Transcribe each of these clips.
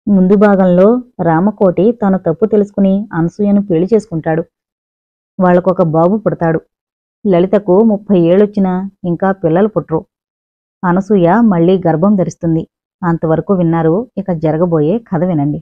ముందు భాగంలో రామకోటి తన తప్పు తెలుసుకుని అనసూయను పెళ్లి చేసుకుంటాడు వాళ్ళకొక బాబు పుడతాడు లలితకు ముప్పై ఏళ్ళొచ్చినా ఇంకా పిల్లలు పుట్టరు అనసూయ మళ్ళీ గర్భం ధరిస్తుంది అంతవరకు విన్నారు ఇక జరగబోయే కథ వినండి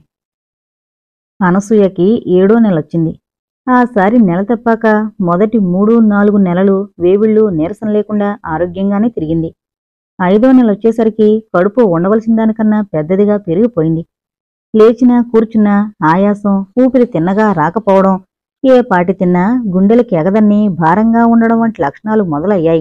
అనసూయకి ఏడో నెలొచ్చింది ఆసారి నెల తప్పాక మొదటి మూడు నాలుగు నెలలు వేవిళ్ళు నీరసం లేకుండా ఆరోగ్యంగానే తిరిగింది ఐదో నెల వచ్చేసరికి కడుపు ఉండవలసిన దానికన్నా పెద్దదిగా పెరిగిపోయింది లేచినా కూర్చున్నా ఆయాసం ఊపిరి తిన్నగా రాకపోవడం ఏ పాటి తిన్నా గుండెలకి ఎగదన్ని భారంగా ఉండడం వంటి లక్షణాలు మొదలయ్యాయి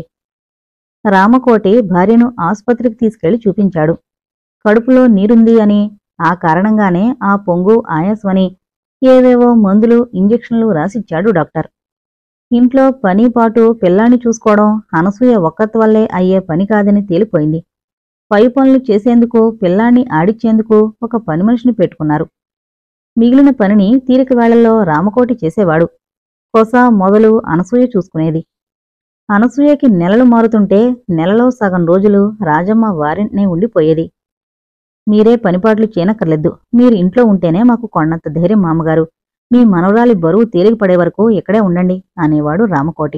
రామకోటి భార్యను ఆసుపత్రికి తీసుకెళ్లి చూపించాడు కడుపులో నీరుంది అని ఆ కారణంగానే ఆ పొంగు ఆయాసమని ఏవేవో మందులు ఇంజెక్షన్లు రాసిచ్చాడు డాక్టర్ ఇంట్లో పని పాటు పిల్లాన్ని చూసుకోవడం అనసూయ ఒక్కత్ వల్లే అయ్యే పని కాదని తేలిపోయింది పై పనులు చేసేందుకు పిల్లాన్ని ఆడిచ్చేందుకు ఒక పని మనిషిని పెట్టుకున్నారు మిగిలిన పనిని తీరిక వేళల్లో రామకోటి చేసేవాడు కొస మొదలు అనసూయ చూసుకునేది అనసూయకి నెలలు మారుతుంటే నెలలో సగం రోజులు రాజమ్మ వారింటనే ఉండిపోయేది మీరే పనిపాట్లు చేయనక్కర్లేదు మీరు ఇంట్లో ఉంటేనే మాకు కొన్నంత ధైర్యం మామగారు మీ మనవరాలి బరువు తేలిక పడే వరకు ఇక్కడే ఉండండి అనేవాడు రామకోటి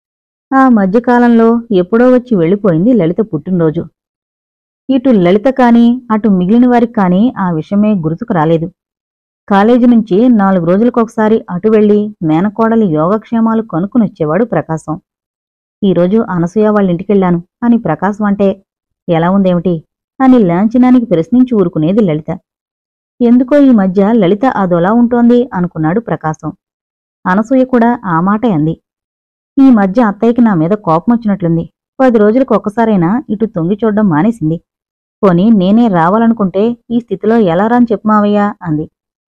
ఆ మధ్యకాలంలో ఎప్పుడో వచ్చి వెళ్ళిపోయింది లలిత పుట్టినరోజు ఇటు లలిత కాని అటు మిగిలిన వారికి కాని ఆ విషయమే గుర్తుకు రాలేదు కాలేజీ నుంచి నాలుగు రోజులకొకసారి అటు వెళ్లి మేనకోడలి యోగక్షేమాలు కనుక్కుని వచ్చేవాడు ప్రకాశం ఈరోజు అనసూయ వాళ్ళ ఇంటికెళ్ళాను అని ప్రకాశం అంటే ఎలా ఉందేమిటి అని లాంఛనానికి ప్రశ్నించి ఊరుకునేది లలిత ఎందుకో ఈ మధ్య లలిత అదోలా ఉంటోంది అనుకున్నాడు ప్రకాశం అనసూయ కూడా ఆ మాటే అంది ఈ మధ్య అత్తయ్యకి నా మీద కోపం వచ్చినట్లుంది పది రోజులకు ఒక్కసారైనా ఇటు తొంగి చూడడం మానేసింది పోని నేనే రావాలనుకుంటే ఈ స్థితిలో ఎలా రాని చెప్పమావయ్యా అంది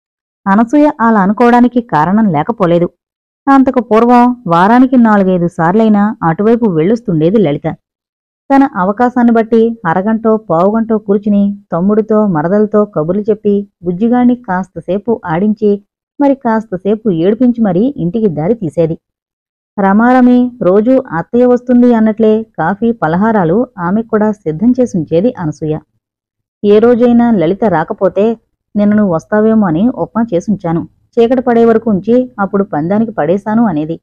అనసూయ అలా అనుకోవడానికి కారణం లేకపోలేదు అంతకు పూర్వం వారానికి నాలుగైదు సార్లైనా అటువైపు వెళ్ళొస్తుండేది లలిత తన అవకాశాన్ని బట్టి అరగంటో పావుగంటో కూర్చుని తమ్ముడితో మరదలతో కబుర్లు చెప్పి బుజ్జిగాణ్ణి కాస్తసేపు ఆడించి మరి కాస్తసేపు ఏడిపించి మరీ ఇంటికి దారి తీసేది రమారమి రోజూ అత్తయ్య వస్తుంది అన్నట్లే కాఫీ పలహారాలు ఆమెకు కూడా సిద్ధం చేసి ఉంచేది అనసూయ ఏ రోజైనా లలిత రాకపోతే నిన్న నువ్వు వస్తావేమో అని ఉప్మా చేసుంచాను చీకటి పడే వరకు ఉంచి అప్పుడు పందానికి పడేశాను అనేది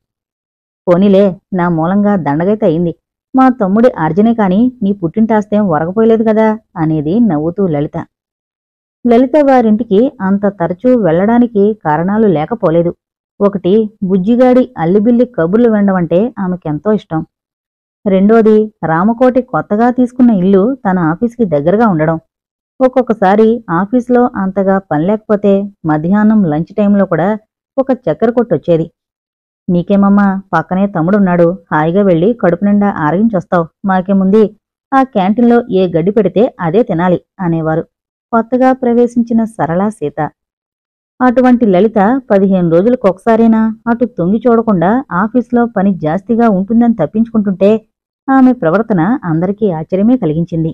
పోనీలే నా మూలంగా దండగైతే అయింది మా తమ్ముడి అర్జనే కాని నీ పుట్టింటాస్తేం వరకపోయలేదు కదా అనేది నవ్వుతూ లలిత లలిత వారింటికి అంత తరచూ వెళ్ళడానికి కారణాలు లేకపోలేదు ఒకటి బుజ్జిగాడి అల్లిబిల్లి కబుర్లు వినడమంటే ఆమెకెంతో ఇష్టం రెండోది రామకోటి కొత్తగా తీసుకున్న ఇల్లు తన ఆఫీస్కి దగ్గరగా ఉండడం ఒక్కొక్కసారి ఆఫీస్లో అంతగా పని లేకపోతే మధ్యాహ్నం లంచ్ టైంలో కూడా ఒక చక్కెర కొట్టొచ్చేది నీకేమమ్మా పక్కనే తమ్ముడున్నాడు హాయిగా వెళ్ళి కడుపు నిండా ఆరగించొస్తావు మాకేముంది ఆ క్యాంటీన్లో ఏ గడ్డి పెడితే అదే తినాలి అనేవారు కొత్తగా ప్రవేశించిన సరళ సీత అటువంటి లలిత పదిహేను రోజులకు ఒకసారైనా అటు తొంగి చూడకుండా ఆఫీస్లో పని జాస్తిగా ఉంటుందని తప్పించుకుంటుంటే ఆమె ప్రవర్తన అందరికీ ఆశ్చర్యమే కలిగించింది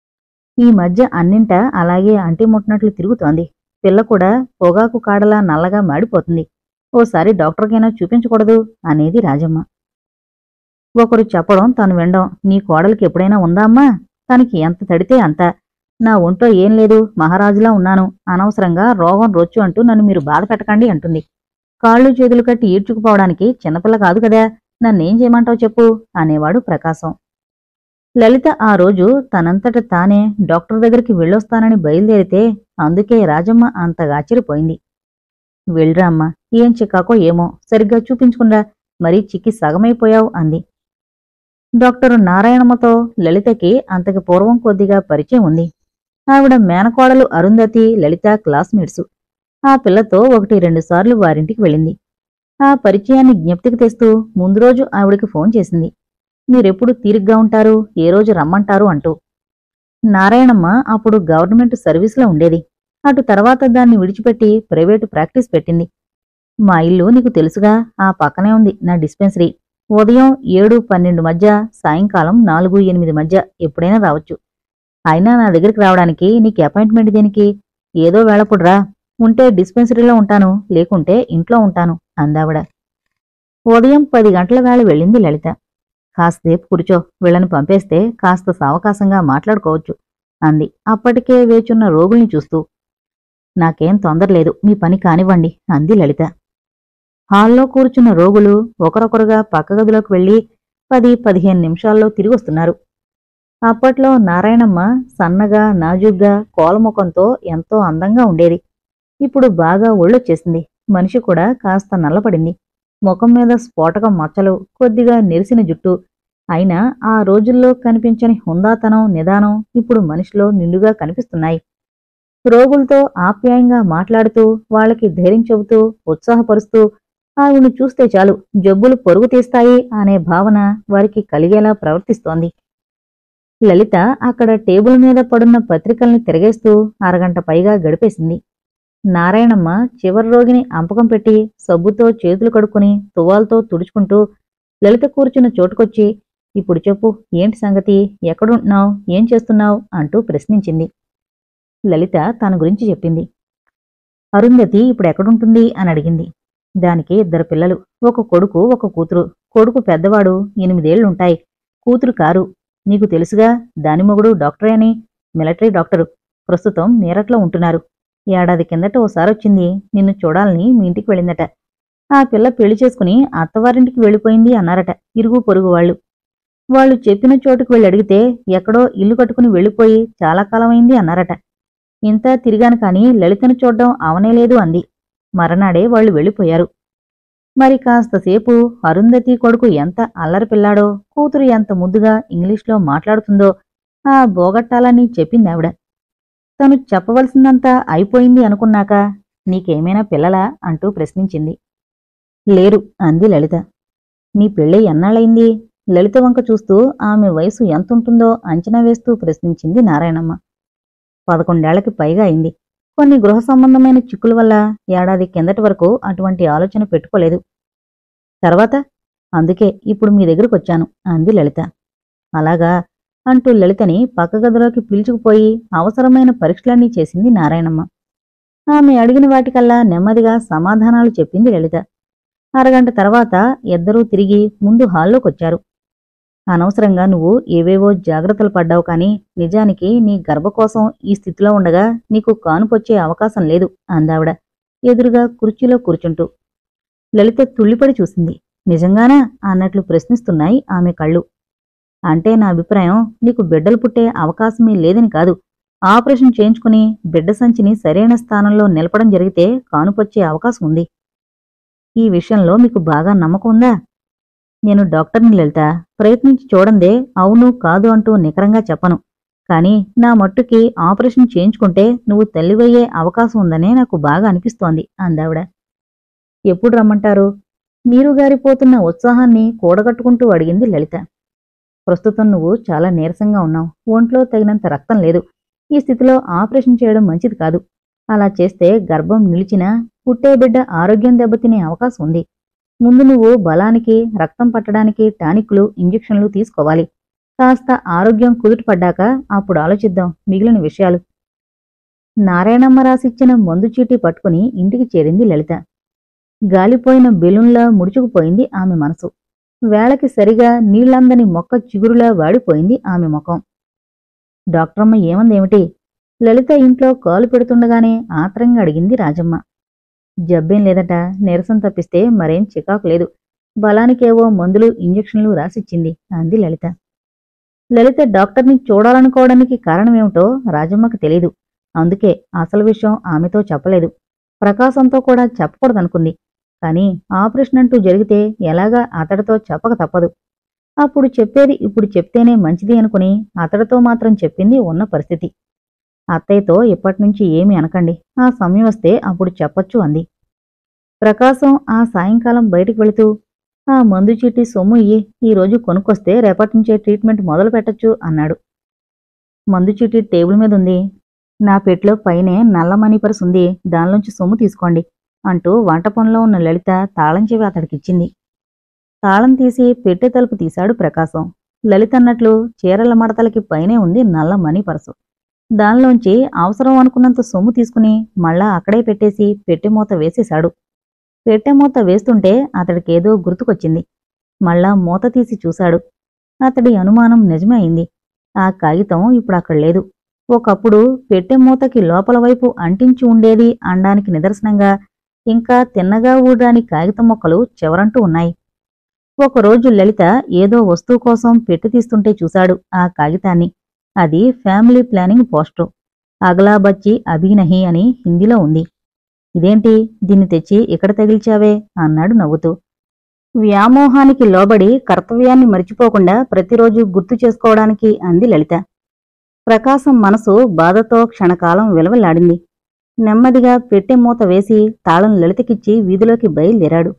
ఈ మధ్య అన్నింట అలాగే అంటిముట్టినట్లు తిరుగుతోంది పిల్ల కూడా పొగాకు కాడలా నల్లగా మాడిపోతుంది ఓసారి డాక్టర్కైనా చూపించకూడదు అనేది రాజమ్మ ఒకరు చెప్పడం తను వినడం నీ కోడలికి ఎప్పుడైనా ఉందా అమ్మా తనకి ఎంత తడితే అంత నా ఒంట్లో ఏం లేదు మహారాజులా ఉన్నాను అనవసరంగా రోగం రొచ్చు అంటూ నన్ను మీరు బాధ పెట్టకండి అంటుంది కాళ్ళు చేతులు కట్టి ఈడ్చుకుపోవడానికి చిన్నపిల్ల కాదు కదా నన్నేం చేయమంటావు చెప్పు అనేవాడు ప్రకాశం లలిత ఆ రోజు తనంతట తానే డాక్టర్ దగ్గరికి వెళ్ళొస్తానని బయలుదేరితే అందుకే రాజమ్మ అంతగా ఆశ్చర్యపోయింది వెళ్ళరా అమ్మా ఏం చిక్కాకో ఏమో సరిగ్గా చూపించుకున్నా మరీ చిక్కి సగమైపోయావు అంది డాక్టర్ నారాయణమ్మతో లలితకి అంతకి పూర్వం కొద్దిగా పరిచయం ఉంది ఆవిడ మేనకోడలు అరుంధతి లలిత క్లాస్మేట్సు ఆ పిల్లతో ఒకటి రెండుసార్లు వారింటికి వెళ్ళింది ఆ పరిచయాన్ని జ్ఞప్తికి తెస్తూ ముందు రోజు ఆవిడకి ఫోన్ చేసింది మీరెప్పుడు తీరిగ్గా ఉంటారు ఏ రోజు రమ్మంటారు అంటూ నారాయణమ్మ అప్పుడు గవర్నమెంట్ సర్వీస్లో ఉండేది అటు తర్వాత దాన్ని విడిచిపెట్టి ప్రైవేటు ప్రాక్టీస్ పెట్టింది మా ఇల్లు నీకు తెలుసుగా ఆ పక్కనే ఉంది నా డిస్పెన్సరీ ఉదయం ఏడు పన్నెండు మధ్య సాయంకాలం నాలుగు ఎనిమిది మధ్య ఎప్పుడైనా రావచ్చు అయినా నా దగ్గరికి రావడానికి నీకు అపాయింట్మెంట్ దేనికి ఏదో వేళపుడ్రా ఉంటే డిస్పెన్సరీలో ఉంటాను లేకుంటే ఇంట్లో ఉంటాను అందావిడ ఉదయం పది గంటల వేళ వెళ్ళింది లలిత కాసేపు కూర్చో వీళ్ళని పంపేస్తే కాస్త సావకాశంగా మాట్లాడుకోవచ్చు అంది అప్పటికే వేచున్న రోగుల్ని చూస్తూ నాకేం తొందరలేదు మీ పని కానివ్వండి అంది లలిత హాల్లో కూర్చున్న రోగులు ఒకరొకరుగా పక్క గదిలోకి వెళ్లి పది పదిహేను నిమిషాల్లో తిరిగొస్తున్నారు అప్పట్లో నారాయణమ్మ సన్నగా నాజుగ్గా కోలముఖంతో ఎంతో అందంగా ఉండేది ఇప్పుడు బాగా ఒళ్ళొచ్చేసింది మనిషి కూడా కాస్త నల్లపడింది ముఖం మీద స్ఫోటకం మచ్చలు కొద్దిగా నెరిసిన జుట్టు అయినా ఆ రోజుల్లో కనిపించని హుందాతనం నిదానం ఇప్పుడు మనిషిలో నిండుగా కనిపిస్తున్నాయి రోగులతో ఆప్యాయంగా మాట్లాడుతూ వాళ్ళకి ధైర్యం చెబుతూ ఉత్సాహపరుస్తూ ఆవిడ్ని చూస్తే చాలు జబ్బులు పొరుగు తీస్తాయి అనే భావన వారికి కలిగేలా ప్రవర్తిస్తోంది లలిత అక్కడ టేబుల్ మీద పడున్న పత్రికల్ని తిరగేస్తూ అరగంట పైగా గడిపేసింది నారాయణమ్మ చివరి రోగిని అంపకం పెట్టి సబ్బుతో చేతులు కడుక్కుని తువాల్తో తుడుచుకుంటూ లలిత కూర్చున్న చోటుకొచ్చి ఇప్పుడు చెప్పు ఏంటి సంగతి ఎక్కడుంటున్నావు ఏం చేస్తున్నావు అంటూ ప్రశ్నించింది లలిత తన గురించి చెప్పింది అరుంధతి ఇప్పుడు ఎక్కడుంటుంది అని అడిగింది దానికి ఇద్దరు పిల్లలు ఒక కొడుకు ఒక కూతురు కొడుకు పెద్దవాడు ఎనిమిదేళ్లుంటాయి కూతురు కారు నీకు తెలుసుగా దాని మొగుడు డాక్టరే అని మిలిటరీ డాక్టరు ప్రస్తుతం మీరట్లో ఉంటున్నారు ఏడాది కిందట ఓసారి వచ్చింది నిన్ను చూడాలని మీ ఇంటికి వెళ్ళిందట ఆ పిల్ల పెళ్లి చేసుకుని అత్తవారింటికి వెళ్ళిపోయింది అన్నారట ఇరుగు పొరుగు వాళ్ళు వాళ్ళు చెప్పిన చోటుకు వెళ్ళి అడిగితే ఎక్కడో ఇల్లు కట్టుకుని వెళ్ళిపోయి చాలా కాలమైంది అన్నారట ఇంత తిరిగాను కాని లలితను చూడ్డం అవనేలేదు అంది మరనాడే వాళ్ళు వెళ్ళిపోయారు మరి కాస్తసేపు అరుంధతి కొడుకు ఎంత అల్లరి పిల్లాడో కూతురు ఎంత ముద్దుగా ఇంగ్లీష్లో మాట్లాడుతుందో ఆ బోగట్టాలని చెప్పిందావిడ తను చెప్పవలసిందంతా అయిపోయింది అనుకున్నాక నీకేమైనా పిల్లలా అంటూ ప్రశ్నించింది లేరు అంది లలిత నీ పెళ్ళి ఎన్నాళ్ళయింది లలిత వంక చూస్తూ ఆమె వయసు ఎంతుంటుందో అంచనా వేస్తూ ప్రశ్నించింది నారాయణమ్మ పదకొండేళ్లకి పైగా అయింది కొన్ని గృహ సంబంధమైన చిక్కుల వల్ల ఏడాది కిందటి వరకు అటువంటి ఆలోచన పెట్టుకోలేదు తర్వాత అందుకే ఇప్పుడు మీ దగ్గరకు వచ్చాను అంది లలిత అలాగా అంటూ లలితని పక్క గదిలోకి పిలుచుకుపోయి అవసరమైన పరీక్షలన్నీ చేసింది నారాయణమ్మ ఆమె అడిగిన వాటికల్లా నెమ్మదిగా సమాధానాలు చెప్పింది లలిత అరగంట తర్వాత ఇద్దరూ తిరిగి ముందు హాల్లోకొచ్చారు అనవసరంగా నువ్వు ఏవేవో జాగ్రత్తలు పడ్డావు కానీ నిజానికి నీ గర్భకోశం ఈ స్థితిలో ఉండగా నీకు కానుపొచ్చే అవకాశం లేదు అందావిడ ఎదురుగా కుర్చీలో కూర్చుంటూ లలిత తుళ్ళిపడి చూసింది నిజంగానా అన్నట్లు ప్రశ్నిస్తున్నాయి ఆమె కళ్ళు అంటే నా అభిప్రాయం నీకు బిడ్డలు పుట్టే అవకాశమే లేదని కాదు ఆపరేషన్ చేయించుకుని బిడ్డ సంచిని సరైన స్థానంలో నిలపడం జరిగితే కానుపొచ్చే అవకాశం ఉంది ఈ విషయంలో మీకు బాగా నమ్మకం ఉందా నేను డాక్టర్ని లలిత ప్రయత్నించి చూడందే అవును కాదు అంటూ నికరంగా చెప్పను కానీ నా మట్టుకి ఆపరేషన్ చేయించుకుంటే నువ్వు తల్లివయ్యే అవకాశం ఉందనే నాకు బాగా అనిపిస్తోంది అందావిడ ఎప్పుడు రమ్మంటారు మీరు గారిపోతున్న ఉత్సాహాన్ని కూడగట్టుకుంటూ అడిగింది లలిత ప్రస్తుతం నువ్వు చాలా నీరసంగా ఉన్నావు ఒంట్లో తగినంత రక్తం లేదు ఈ స్థితిలో ఆపరేషన్ చేయడం మంచిది కాదు అలా చేస్తే గర్భం నిలిచినా పుట్టే బిడ్డ ఆరోగ్యం దెబ్బతినే అవకాశం ఉంది ముందు నువ్వు బలానికి రక్తం పట్టడానికి టానిక్లు ఇంజెక్షన్లు తీసుకోవాలి కాస్త ఆరోగ్యం కుదుటపడ్డాక అప్పుడు ఆలోచిద్దాం మిగిలిన విషయాలు నారాయణమ్మ రాసిచ్చిన మందు చీటీ పట్టుకుని ఇంటికి చేరింది లలిత గాలిపోయిన బెలూన్లా ముడుచుకుపోయింది ఆమె మనసు వేళకి సరిగా నీళ్లందని మొక్క చిగురులా వాడిపోయింది ఆమె ముఖం డాక్టరమ్మ ఏమందేమిటి లలిత ఇంట్లో కాలు పెడుతుండగానే ఆత్రంగా అడిగింది రాజమ్మ జబ్బేం లేదట నీరసం తప్పిస్తే మరేం చికాకు లేదు బలానికేవో మందులు ఇంజెక్షన్లు రాసిచ్చింది అంది లలిత లలిత డాక్టర్ని చూడాలనుకోవడానికి కారణమేమిటో రాజమ్మకు తెలీదు అందుకే అసలు విషయం ఆమెతో చెప్పలేదు ప్రకాశంతో కూడా చెప్పకూడదనుకుంది కానీ ఆపరేషన్ అంటూ జరిగితే ఎలాగా అతడితో చెప్పక తప్పదు అప్పుడు చెప్పేది ఇప్పుడు చెప్తేనే మంచిది అనుకుని అతడితో మాత్రం చెప్పింది ఉన్న పరిస్థితి అత్తయ్యతో ఇప్పటినుంచి ఏమీ అనకండి ఆ సమయం వస్తే అప్పుడు చెప్పొచ్చు అంది ప్రకాశం ఆ సాయంకాలం బయటికి వెళుతూ ఆ మందు చీటీ సొమ్ము ఇయ్యి ఈ రోజు కొనుక్కొస్తే రేపటి నుంచే ట్రీట్మెంట్ మొదలు పెట్టొచ్చు అన్నాడు మందు చీటీ టేబుల్ మీద ఉంది నా పెట్లో పైనే నల్ల మనీ పర్స్ ఉంది దానిలోంచి సొమ్ము తీసుకోండి అంటూ వంట పనిలో ఉన్న లలిత తాళం చెవి అతడికిచ్చింది తాళం తీసి పెట్టె తలుపు తీశాడు ప్రకాశం లలిత అన్నట్లు చీరల మడతలకి పైనే ఉంది నల్ల మనీ పర్సు దానిలోంచి అవసరం అనుకున్నంత సొమ్ము తీసుకుని మళ్ళా అక్కడే పెట్టేసి పెట్టె మూత వేసేశాడు పెట్టె మూత వేస్తుంటే అతడికేదో గుర్తుకొచ్చింది మళ్ళా మూత తీసి చూశాడు అతడి అనుమానం నిజమే అయింది ఆ కాగితం ఇప్పుడు అక్కడ లేదు ఒకప్పుడు పెట్టె మూతకి లోపల వైపు అంటించి ఉండేది అనడానికి నిదర్శనంగా ఇంకా తిన్నగా ఊడరాని కాగితం మొక్కలు చివరంటూ ఉన్నాయి ఒకరోజు లలిత ఏదో వస్తువు కోసం పెట్టి తీస్తుంటే చూశాడు ఆ కాగితాన్ని అది ఫ్యామిలీ ప్లానింగ్ పోస్టరు అగలా బచ్చి అభినహి అని హిందీలో ఉంది ఇదేంటి దీన్ని తెచ్చి ఇక్కడ తగిల్చావే అన్నాడు నవ్వుతూ వ్యామోహానికి లోబడి కర్తవ్యాన్ని మరిచిపోకుండా ప్రతిరోజు గుర్తు చేసుకోవడానికి అంది లలిత ప్రకాశం మనసు బాధతో క్షణకాలం విలవలాడింది నెమ్మదిగా పెట్టె మూత వేసి తాళం లలితకిచ్చి వీధిలోకి బయలుదేరాడు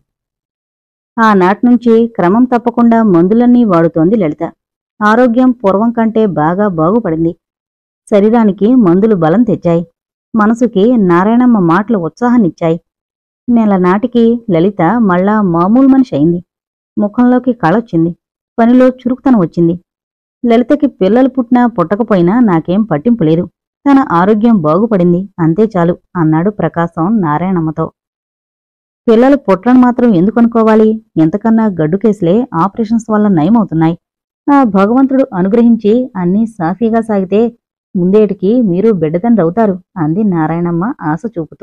ఆనాట్నుంచి క్రమం తప్పకుండా మందులన్నీ వాడుతోంది లలిత ఆరోగ్యం పూర్వం కంటే బాగా బాగుపడింది శరీరానికి మందులు బలం తెచ్చాయి మనసుకి నారాయణమ్మ మాటలు ఉత్సాహాన్నిచ్చాయి నెల నాటికి లలిత మళ్ళా మామూలు మనిషి అయింది ముఖంలోకి కళొచ్చింది పనిలో చురుకుతనం వచ్చింది లలితకి పిల్లలు పుట్టినా పుట్టకపోయినా నాకేం పట్టింపు లేదు తన ఆరోగ్యం బాగుపడింది అంతే చాలు అన్నాడు ప్రకాశం నారాయణమ్మతో పిల్లలు పుట్టడం మాత్రం ఎందుకు అనుకోవాలి ఎంతకన్నా గడ్డు కేసులే ఆపరేషన్స్ వల్ల నయమవుతున్నాయి ఆ భగవంతుడు అనుగ్రహించి అన్నీ సాఫీగా సాగితే ముందేటికి మీరు బిడ్డతండ్రి అవుతారు అంది నారాయణమ్మ ఆశ చూపుతూ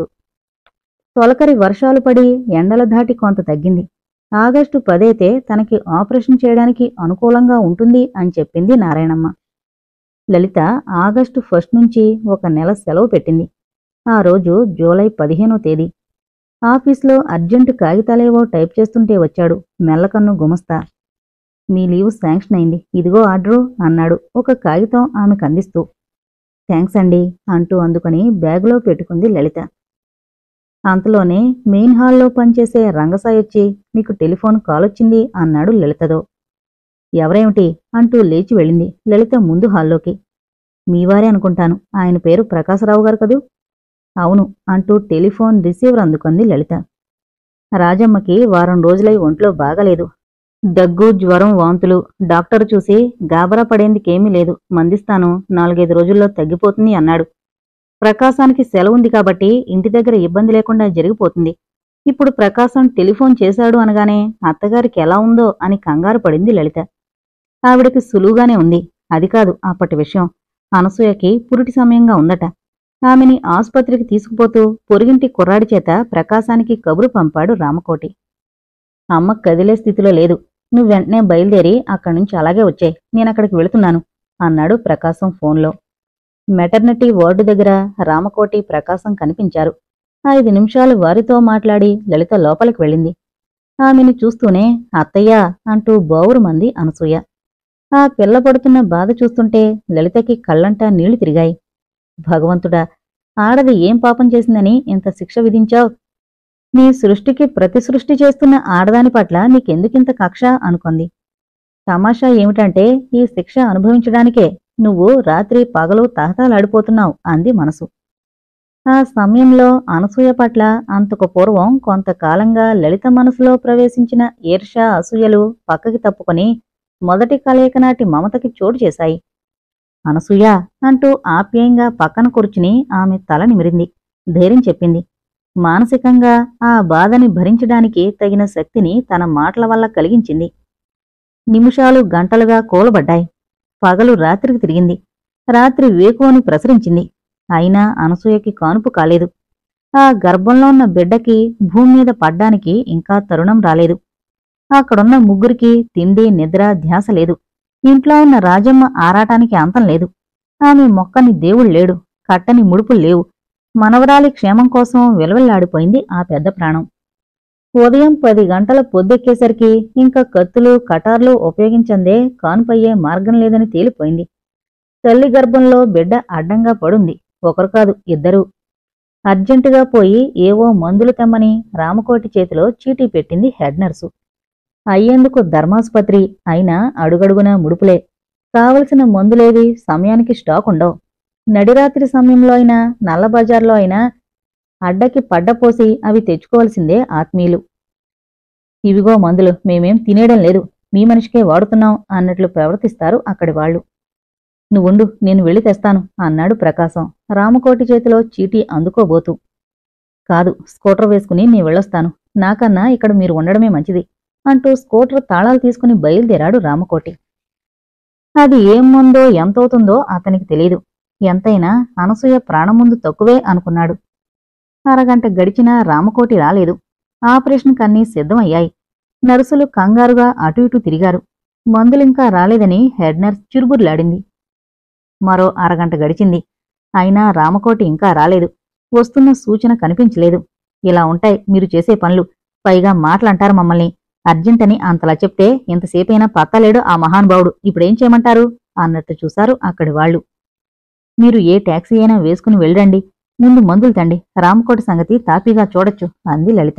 తొలకరి వర్షాలు పడి ఎండల ధాటి కొంత తగ్గింది ఆగస్టు పదైతే తనకి ఆపరేషన్ చేయడానికి అనుకూలంగా ఉంటుంది అని చెప్పింది నారాయణమ్మ లలిత ఆగస్టు ఫస్ట్ నుంచి ఒక నెల సెలవు పెట్టింది ఆ రోజు జూలై పదిహేనో తేదీ ఆఫీస్లో అర్జెంటు కాగితాలేవో టైప్ చేస్తుంటే వచ్చాడు మెల్లకన్ను గుమస్తా మీ లీవ్ శాంక్షన్ అయింది ఇదిగో ఆర్డరు అన్నాడు ఒక కాగితం ఆమెకు అందిస్తూ థ్యాంక్స్ అండి అంటూ అందుకొని బ్యాగులో పెట్టుకుంది లలిత అంతలోనే మెయిన్ హాల్లో పనిచేసే రంగసాయి వచ్చి మీకు టెలిఫోన్ కాల్ వచ్చింది అన్నాడు లలితతో ఎవరేమిటి అంటూ లేచి వెళ్ళింది లలిత ముందు హాల్లోకి మీవారే అనుకుంటాను ఆయన పేరు ప్రకాశరావు గారు కదూ అవును అంటూ టెలిఫోన్ రిసీవర్ అందుకుంది లలిత రాజమ్మకి వారం రోజులై ఒంట్లో బాగలేదు దగ్గు జ్వరం వాంతులు డాక్టర్ చూసి గాబరా పడేందుకేమీ లేదు మందిస్తాను నాలుగైదు రోజుల్లో తగ్గిపోతుంది అన్నాడు ప్రకాశానికి సెలవుంది కాబట్టి ఇంటి దగ్గర ఇబ్బంది లేకుండా జరిగిపోతుంది ఇప్పుడు ప్రకాశం టెలిఫోన్ చేశాడు అనగానే అత్తగారికి ఎలా ఉందో అని కంగారు పడింది లలిత ఆవిడకి సులువుగానే ఉంది అది కాదు అప్పటి విషయం అనసూయకి పురిటి సమయంగా ఉందట ఆమెని ఆసుపత్రికి తీసుకుపోతూ పొరిగింటి కుర్రాడి చేత ప్రకాశానికి కబురు పంపాడు రామకోటి అమ్మ కదిలే స్థితిలో లేదు నువ్వు వెంటనే బయలుదేరి అక్కడి నుంచి అలాగే వచ్చాయి నేనక్కడికి వెళుతున్నాను అన్నాడు ప్రకాశం ఫోన్లో మెటర్నిటీ వార్డు దగ్గర రామకోటి ప్రకాశం కనిపించారు ఐదు నిమిషాలు వారితో మాట్లాడి లలిత లోపలికి వెళ్ళింది ఆమెను చూస్తూనే అత్తయ్యా అంటూ బోవురుమంది అనసూయ ఆ పిల్ల పడుతున్న బాధ చూస్తుంటే లలితకి కళ్ళంటా నీళ్లు తిరిగాయి భగవంతుడా ఆడది ఏం పాపం చేసిందని ఇంత శిక్ష విధించావు నీ సృష్టికి ప్రతి సృష్టి చేస్తున్న ఆడదాని పట్ల నీకెందుకింత కక్ష అనుకుంది తమాషా ఏమిటంటే ఈ శిక్ష అనుభవించడానికే నువ్వు రాత్రి పగలు తహతాలాడిపోతున్నావు అంది మనసు ఆ సమయంలో అనసూయ పట్ల అంతకు పూర్వం కొంతకాలంగా లలిత మనసులో ప్రవేశించిన ఈర్ష అసూయలు పక్కకి తప్పుకొని మొదటి కలయిక నాటి మమతకి చోటు చేశాయి అనసూయ అంటూ ఆప్యాయంగా పక్కన కూర్చుని ఆమె తల నిమిరింది ధైర్యం చెప్పింది మానసికంగా ఆ బాధని భరించడానికి తగిన శక్తిని తన మాటల వల్ల కలిగించింది నిమిషాలు గంటలుగా కూలబడ్డాయి పగలు రాత్రికి తిరిగింది రాత్రి వేకువని ప్రసరించింది అయినా అనసూయకి కానుపు కాలేదు ఆ గర్భంలో ఉన్న బిడ్డకి భూమి మీద పడ్డానికి ఇంకా తరుణం రాలేదు అక్కడున్న ముగ్గురికి తిండి నిద్ర ధ్యాస లేదు ఇంట్లో ఉన్న రాజమ్మ ఆరాటానికి అంతం లేదు ఆమె మొక్కని దేవుడు లేడు కట్టని ముడుపులు లేవు మనవరాలి క్షేమం కోసం విలవిల్లాడిపోయింది ఆ పెద్ద ప్రాణం ఉదయం పది గంటల పొద్దెక్కేసరికి ఇంకా కత్తులు కటార్లు ఉపయోగించందే కానుపయ్యే మార్గం లేదని తేలిపోయింది తల్లి గర్భంలో బిడ్డ అడ్డంగా పడుంది ఒకరు కాదు ఇద్దరు అర్జెంటుగా పోయి ఏవో మందులు తెమ్మని రామకోటి చేతిలో చీటీ పెట్టింది హెడ్ నర్సు అయ్యేందుకు ధర్మాసుపత్రి అయినా అడుగడుగునా ముడుపులే కావలసిన మందులేవి సమయానికి స్టాక్ ఉండవు నడిరాత్రి సమయంలో అయినా నల్ల బజార్లో అయినా అడ్డకి పడ్డపోసి అవి తెచ్చుకోవాల్సిందే ఆత్మీయులు ఇవిగో మందులు మేమేం తినేయడం లేదు మీ మనిషికే వాడుతున్నాం అన్నట్లు ప్రవర్తిస్తారు అక్కడి వాళ్ళు నువ్వుండు నేను వెళ్ళి తెస్తాను అన్నాడు ప్రకాశం రామకోటి చేతిలో చీటీ అందుకోబోతూ కాదు స్కూటర్ వేసుకుని నీ వెళ్ళొస్తాను నాకన్నా ఇక్కడ మీరు ఉండడమే మంచిది అంటూ స్కూటర్ తాళాలు తీసుకుని బయలుదేరాడు రామకోటి అది ఏం మందో ఎంతవుతుందో అతనికి తెలియదు ఎంతైనా అనసూయ ప్రాణం ముందు తక్కువే అనుకున్నాడు అరగంట గడిచినా రామకోటి రాలేదు ఆపరేషన్ కన్నీ సిద్ధమయ్యాయి నర్సులు కంగారుగా అటు ఇటు తిరిగారు మందులింకా రాలేదని హెడ్ నర్స్ చురుబుర్లాడింది మరో అరగంట గడిచింది అయినా రామకోటి ఇంకా రాలేదు వస్తున్న సూచన కనిపించలేదు ఇలా ఉంటాయి మీరు చేసే పనులు పైగా మాటలంటారు మమ్మల్ని అర్జెంటని అంతలా చెప్తే ఎంతసేపైనా పత్తలేడు ఆ మహానుభావుడు ఇప్పుడేం చేయమంటారు అన్నట్టు చూశారు అక్కడి వాళ్ళు మీరు ఏ టాక్సీ అయినా వేసుకుని వెళ్ళండి ముందు మందులు తండి రామకోటి సంగతి తాపీగా చూడొచ్చు అంది లలిత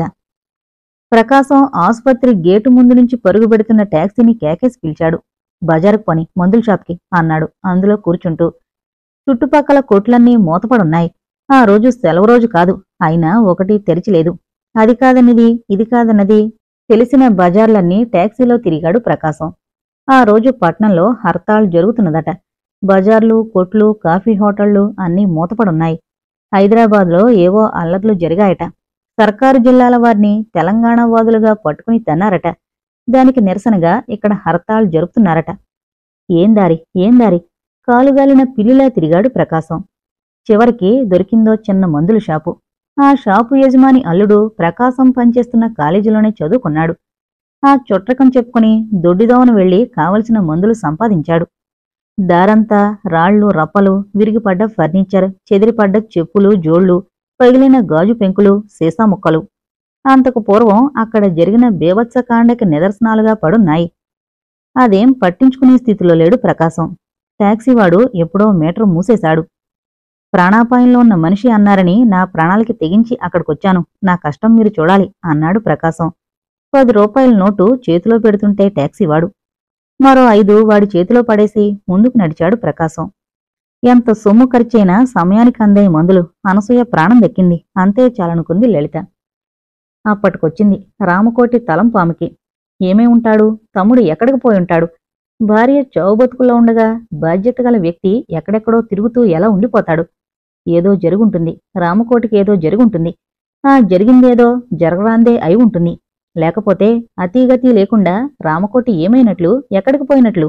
ప్రకాశం ఆసుపత్రి గేటు ముందు నుంచి పరుగు పెడుతున్న టాక్సీని కేకేసి పిలిచాడు బజారుకు పని మందుల షాప్కి అన్నాడు అందులో కూర్చుంటూ చుట్టుపక్కల కొట్లన్నీ మూతపడున్నాయి ఆ రోజు సెలవు రోజు కాదు అయినా ఒకటి తెరిచిలేదు అది కాదన్నది ఇది కాదన్నది తెలిసిన బజార్లన్నీ టాక్సీలో తిరిగాడు ప్రకాశం ఆ రోజు పట్నంలో హర్తాళ్ జరుగుతున్నదట బజార్లు కొట్లు కాఫీ హోటళ్లు అన్నీ మూతపడున్నాయి హైదరాబాద్లో ఏవో అల్లర్లు జరిగాయట సర్కారు జిల్లాల వారిని తెలంగాణ వాదులుగా పట్టుకుని తన్నారట దానికి నిరసనగా ఇక్కడ హర్తాళ్ జరుపుతున్నారట ఏం దారి ఏం దారి కాలుగాలిన పిల్లిలా తిరిగాడు ప్రకాశం చివరికి దొరికిందో చిన్న మందుల షాపు ఆ షాపు యజమాని అల్లుడు ప్రకాశం పనిచేస్తున్న కాలేజీలోనే చదువుకున్నాడు ఆ చుట్రకం చెప్పుకుని దొడ్డిదోవన వెళ్లి కావలసిన మందులు సంపాదించాడు దారంతా రాళ్ళు రప్పలు విరిగిపడ్డ ఫర్నిచర్ చెదిరిపడ్డ చెప్పులు జోళ్లు పగిలిన గాజు పెంకులు సీసా ముక్కలు అంతకు పూర్వం అక్కడ జరిగిన బేవత్సకాండకి నిదర్శనాలుగా పడున్నాయి అదేం పట్టించుకునే స్థితిలో లేడు ప్రకాశం టాక్సీవాడు ఎప్పుడో మీటర్ మూసేశాడు ప్రాణాపాయంలో ఉన్న మనిషి అన్నారని నా ప్రాణాలకి తెగించి అక్కడికొచ్చాను నా కష్టం మీరు చూడాలి అన్నాడు ప్రకాశం పది రూపాయల నోటు చేతిలో పెడుతుంటే టాక్సీవాడు మరో ఐదు వాడి చేతిలో పడేసి ముందుకు నడిచాడు ప్రకాశం ఎంత సొమ్ము ఖర్చైనా సమయానికి అందే మందులు అనసూయ ప్రాణం దక్కింది అంతే చాలనుకుంది లలిత అప్పటికొచ్చింది రామకోటి తలంపు ఆమెకి ఏమై ఉంటాడు తమ్ముడు ఎక్కడికి పోయి ఉంటాడు భార్య చౌబతుకుల్లో ఉండగా బాధ్యత గల వ్యక్తి ఎక్కడెక్కడో తిరుగుతూ ఎలా ఉండిపోతాడు ఏదో జరుగుంటుంది రామకోటికి ఏదో జరుగుంటుంది ఆ జరిగిందేదో జరగరాందే అయి ఉంటుంది లేకపోతే అతీగతి లేకుండా రామకోటి ఏమైనట్లు ఎక్కడికి పోయినట్లు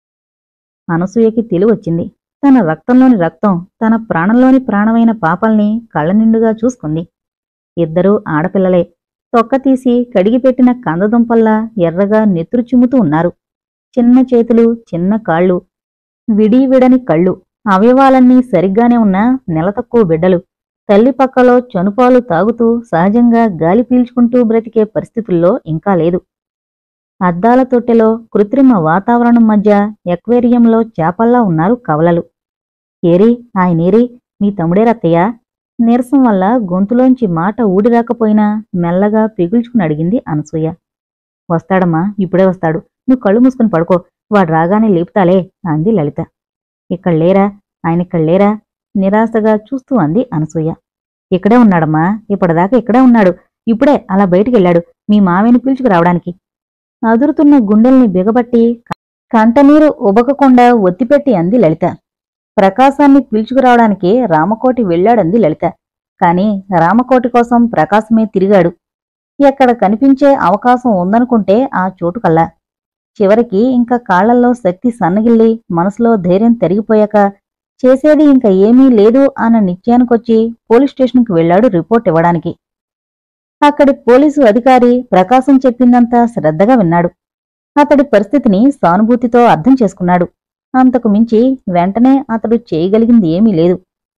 అనసూయకి తెలివొచ్చింది తన రక్తంలోని రక్తం తన ప్రాణంలోని ప్రాణమైన పాపల్ని కళ్ళ నిండుగా చూసుకుంది ఇద్దరూ ఆడపిల్లలే తొక్కతీసి కడిగిపెట్టిన కందదుంపల్లా ఎర్రగా నెత్తురు చిమ్ముతూ ఉన్నారు చిన్న చేతులు చిన్న కాళ్ళు విడీ విడని కళ్ళు అవయవాలన్నీ సరిగ్గానే ఉన్న నెలతక్కువ బిడ్డలు తల్లి పక్కలో చనుపాలు తాగుతూ సహజంగా గాలి పీల్చుకుంటూ బ్రతికే పరిస్థితుల్లో ఇంకా లేదు అద్దాల తొట్టెలో కృత్రిమ వాతావరణం మధ్య ఎక్వేరియంలో చేపల్లా ఉన్నారు కవలలు ఏరి ఆయనేరి మీ తమ్ముడే రత్తయ్య నీరసం వల్ల గొంతులోంచి మాట ఊడి రాకపోయినా మెల్లగా పిగుల్చుకుని అడిగింది అనసూయ వస్తాడమ్మా ఇప్పుడే వస్తాడు నువ్వు కళ్ళు మూసుకుని పడుకో వాడు రాగానే లేపుతాలే అంది లలిత ఇక్కడ లేరా ఆయన ఇక్కడ లేరా నిరాశగా చూస్తూ అంది అనసూయ ఇక్కడే ఉన్నాడమ్మా ఇప్పటిదాకా ఇక్కడే ఉన్నాడు ఇప్పుడే అలా బయటికెళ్ళాడు మీ మామయ్యని పిలుచుకురావడానికి అదురుతున్న గుండెల్ని బిగబట్టి కంటనీరు ఉబకకుండా ఒత్తిపెట్టి అంది లలిత ప్రకాశాన్ని పిలుచుకురావడానికి రామకోటి వెళ్ళాడంది లలిత కాని రామకోటి కోసం ప్రకాశమే తిరిగాడు ఎక్కడ కనిపించే అవకాశం ఉందనుకుంటే ఆ చోటుకల్లా చివరికి ఇంకా కాళ్లల్లో శక్తి సన్నగిల్లి మనసులో ధైర్యం తరిగిపోయాక చేసేది ఇంకా ఏమీ లేదు అన్న నిశ్చయానికొచ్చి పోలీస్ స్టేషన్కి వెళ్ళాడు రిపోర్ట్ ఇవ్వడానికి అక్కడి పోలీసు అధికారి ప్రకాశం చెప్పిందంతా శ్రద్ధగా విన్నాడు అతడి పరిస్థితిని సానుభూతితో అర్థం చేసుకున్నాడు అంతకు మించి వెంటనే అతడు చేయగలిగింది ఏమీ లేదు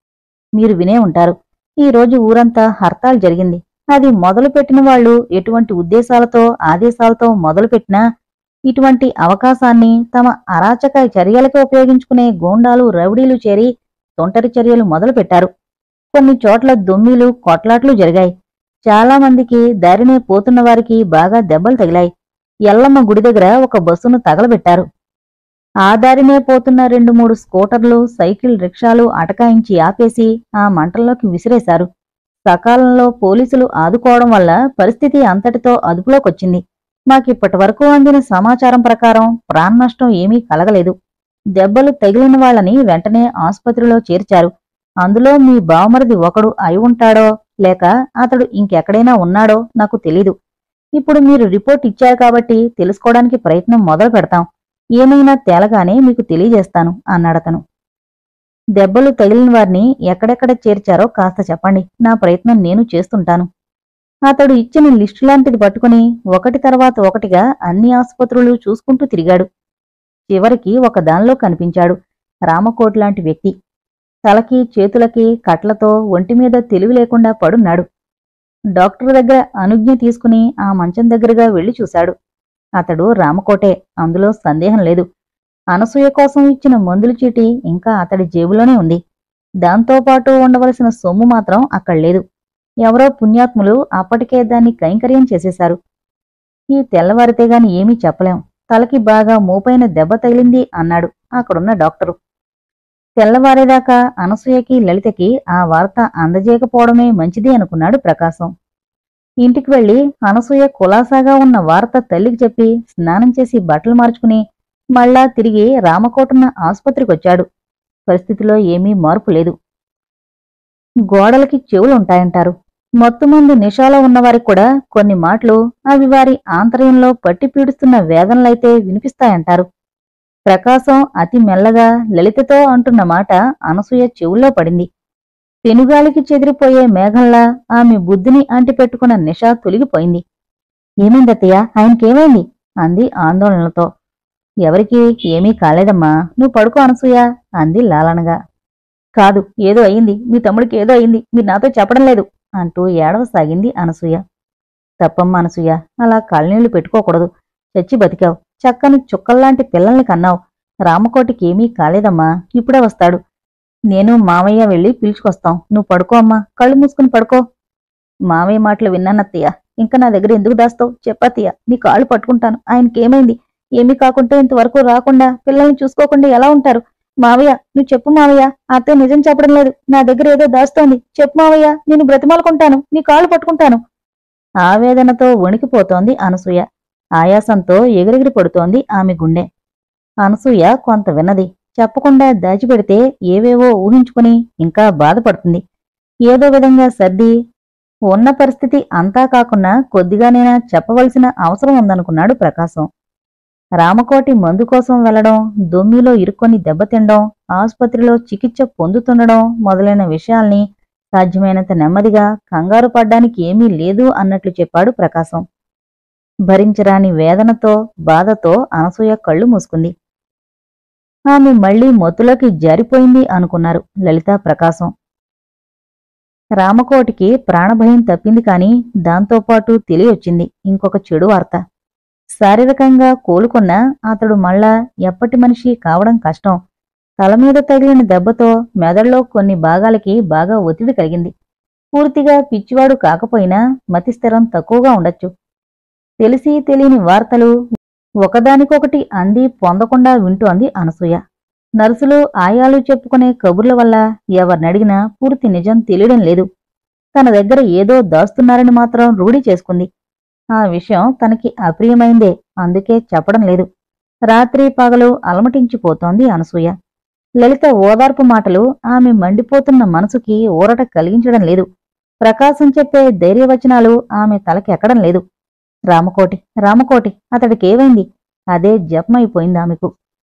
మీరు వినే ఉంటారు ఈ రోజు ఊరంతా హర్తాల్ జరిగింది అది మొదలుపెట్టిన వాళ్ళు ఎటువంటి ఉద్దేశాలతో ఆదేశాలతో మొదలుపెట్టినా ఇటువంటి అవకాశాన్ని తమ అరాచక చర్యలకు ఉపయోగించుకునే గూండాలు రౌడీలు చేరి తొంటరి చర్యలు మొదలుపెట్టారు కొన్ని చోట్ల దొమ్మిలు కొట్లాట్లు జరిగాయి చాలా మందికి దారినే పోతున్న వారికి బాగా దెబ్బలు తగిలాయి ఎల్లమ్మ గుడి దగ్గర ఒక బస్సును తగలబెట్టారు ఆ దారినే పోతున్న రెండు మూడు స్కూటర్లు సైకిల్ రిక్షాలు అటకాయించి ఆపేసి ఆ మంటల్లోకి విసిరేశారు సకాలంలో పోలీసులు ఆదుకోవడం వల్ల పరిస్థితి అంతటితో అదుపులోకొచ్చింది మాకిప్పటి వరకు అందిన సమాచారం ప్రకారం ప్రాణనష్టం ఏమీ కలగలేదు దెబ్బలు తగిలిన వాళ్ళని వెంటనే ఆసుపత్రిలో చేర్చారు అందులో మీ బావమరిది ఒకడు అయి ఉంటాడో లేక అతడు ఇంకెక్కడైనా ఉన్నాడో నాకు తెలీదు ఇప్పుడు మీరు రిపోర్ట్ ఇచ్చారు కాబట్టి తెలుసుకోవడానికి ప్రయత్నం మొదలు పెడతాం ఏమైనా తేలగానే మీకు తెలియజేస్తాను అన్నాడతను దెబ్బలు తగిలిన వారిని ఎక్కడెక్కడ చేర్చారో కాస్త చెప్పండి నా ప్రయత్నం నేను చేస్తుంటాను అతడు ఇచ్చిన లిస్టు లాంటిది పట్టుకుని ఒకటి తర్వాత ఒకటిగా అన్ని ఆసుపత్రులు చూసుకుంటూ తిరిగాడు చివరికి ఒక దానిలో కనిపించాడు రామకోట్ లాంటి వ్యక్తి తలకి చేతులకి కట్లతో ఒంటి మీద తెలివి లేకుండా పడున్నాడు డాక్టర్ దగ్గర అనుజ్ఞ తీసుకుని ఆ మంచం దగ్గరగా వెళ్లి చూశాడు అతడు రామకోటే అందులో సందేహం లేదు అనసూయ కోసం ఇచ్చిన మందుల చీటి ఇంకా అతడి జేబులోనే ఉంది దాంతోపాటు ఉండవలసిన సొమ్ము మాత్రం అక్కడ లేదు ఎవరో పుణ్యాత్ములు అప్పటికే దాన్ని కైంకర్యం చేసేశారు ఈ తెల్లవారితే గాని ఏమీ చెప్పలేం తలకి బాగా మోపైన దెబ్బ తగిలింది అన్నాడు అక్కడున్న డాక్టరు తెల్లవారేదాకా అనసూయకి లలితకి ఆ వార్త అందజేయకపోవడమే మంచిది అనుకున్నాడు ప్రకాశం ఇంటికి వెళ్లి అనసూయ కులాసాగా ఉన్న వార్త తల్లికి చెప్పి స్నానం చేసి బట్టలు మార్చుకుని మళ్ళా తిరిగి రామకోటన్న ఆసుపత్రికొచ్చాడు పరిస్థితిలో ఏమీ మార్పు లేదు గోడలకి చెవులుంటాయంటారు మత్తుమందు నిషాలో ఉన్నవారికి కూడా కొన్ని మాటలు అవి వారి ఆంతర్యంలో పట్టి పీడుస్తున్న వేదనలైతే వినిపిస్తాయంటారు ప్రకాశం అతి మెల్లగా లలితతో అంటున్న మాట అనసూయ చెవుల్లో పడింది పెనుగాలికి చెదిరిపోయే మేఘంలా ఆమె బుద్ధిని అంటిపెట్టుకున్న నిష తొలగిపోయింది ఏమైందత్తయ్య ఆయనకేమైంది అంది ఆందోళనలతో ఎవరికి ఏమీ కాలేదమ్మా నువ్వు పడుకో అనసూయ అంది లాలనగా కాదు ఏదో అయింది మీ తమ్ముడికి ఏదో అయింది మీరు నాతో చెప్పడం లేదు అంటూ ఏడవసాగింది అనసూయ తప్పమ్మ అనసూయ అలా కళ్ళనీళ్లు పెట్టుకోకూడదు చచ్చి బతికావు చక్కని చుక్కల్లాంటి పిల్లల్ని కన్నావు రామకోటికి ఏమీ కాలేదమ్మా ఇప్పుడే వస్తాడు నేను మామయ్య వెళ్ళి పిలుచుకొస్తాం నువ్వు పడుకో అమ్మా కళ్ళు మూసుకుని పడుకో మామయ్య మాటలు విన్నానత్తయ్య ఇంకా నా దగ్గర ఎందుకు దాస్తావు చెప్పత్తయ్య నీ కాళ్ళు పట్టుకుంటాను ఆయనకేమైంది ఏమీ కాకుంటే ఇంతవరకు రాకుండా పిల్లల్ని చూసుకోకుండా ఎలా ఉంటారు మావయ్య నువ్వు చెప్పు మావయ్య అత్తయ్య నిజం చెప్పడం లేదు నా దగ్గర ఏదో దాస్తోంది చెప్పు మావయ్య నేను బ్రతిమాలుకుంటాను నీ కాళ్ళు పట్టుకుంటాను ఆవేదనతో వణికిపోతోంది అనసూయ ఆయాసంతో ఎగిరెగిరి పడుతోంది ఆమె గుండె అనసూయ కొంత విన్నది చెప్పకుండా దాచిపెడితే ఏవేవో ఊహించుకుని ఇంకా బాధపడుతుంది ఏదో విధంగా సర్ది ఉన్న పరిస్థితి అంతా కాకుండా కొద్దిగానైనా చెప్పవలసిన అవసరం ఉందనుకున్నాడు ప్రకాశం రామకోటి మందు కోసం వెళ్లడం దొమ్మిలో ఇరుక్కొని దెబ్బతినడం ఆసుపత్రిలో చికిత్స పొందుతుండడం మొదలైన విషయాల్ని సాధ్యమైనంత నెమ్మదిగా కంగారు పడ్డానికి ఏమీ లేదు అన్నట్లు చెప్పాడు ప్రకాశం భరించరాని వేదనతో బాధతో అనసూయ కళ్ళు మూసుకుంది ఆమె మళ్లీ మొత్తులోకి జారిపోయింది అనుకున్నారు లలిత ప్రకాశం రామకోటికి ప్రాణభయం తప్పింది కాని దాంతోపాటు తెలియొచ్చింది ఇంకొక చెడు వార్త శారీరకంగా కోలుకున్నా అతడు మళ్ళా ఎప్పటి మనిషి కావడం కష్టం తల మీద తగిలిన దెబ్బతో మెదడులో కొన్ని భాగాలకి బాగా ఒత్తిడి కలిగింది పూర్తిగా పిచ్చివాడు కాకపోయినా మతిస్థిరం తక్కువగా ఉండొచ్చు తెలిసి తెలియని వార్తలు ఒకదానికొకటి అంది పొందకుండా వింటోంది అనసూయ నర్సులు ఆయాలు చెప్పుకునే కబుర్ల వల్ల ఎవరినడిగినా పూర్తి నిజం తెలియడం లేదు తన దగ్గర ఏదో దాస్తున్నారని మాత్రం రూఢి చేసుకుంది ఆ విషయం తనకి అప్రియమైందే అందుకే చెప్పడం లేదు రాత్రి పగలు అలమటించిపోతోంది అనసూయ లలిత ఓదార్పు మాటలు ఆమె మండిపోతున్న మనసుకి ఊరట కలిగించడం లేదు ప్రకాశం చెప్పే ధైర్యవచనాలు ఆమె తలకెక్కడం లేదు రామకోటి రామకోటి అతడికేమైంది అదే జపమైపోయింది ఆమెకు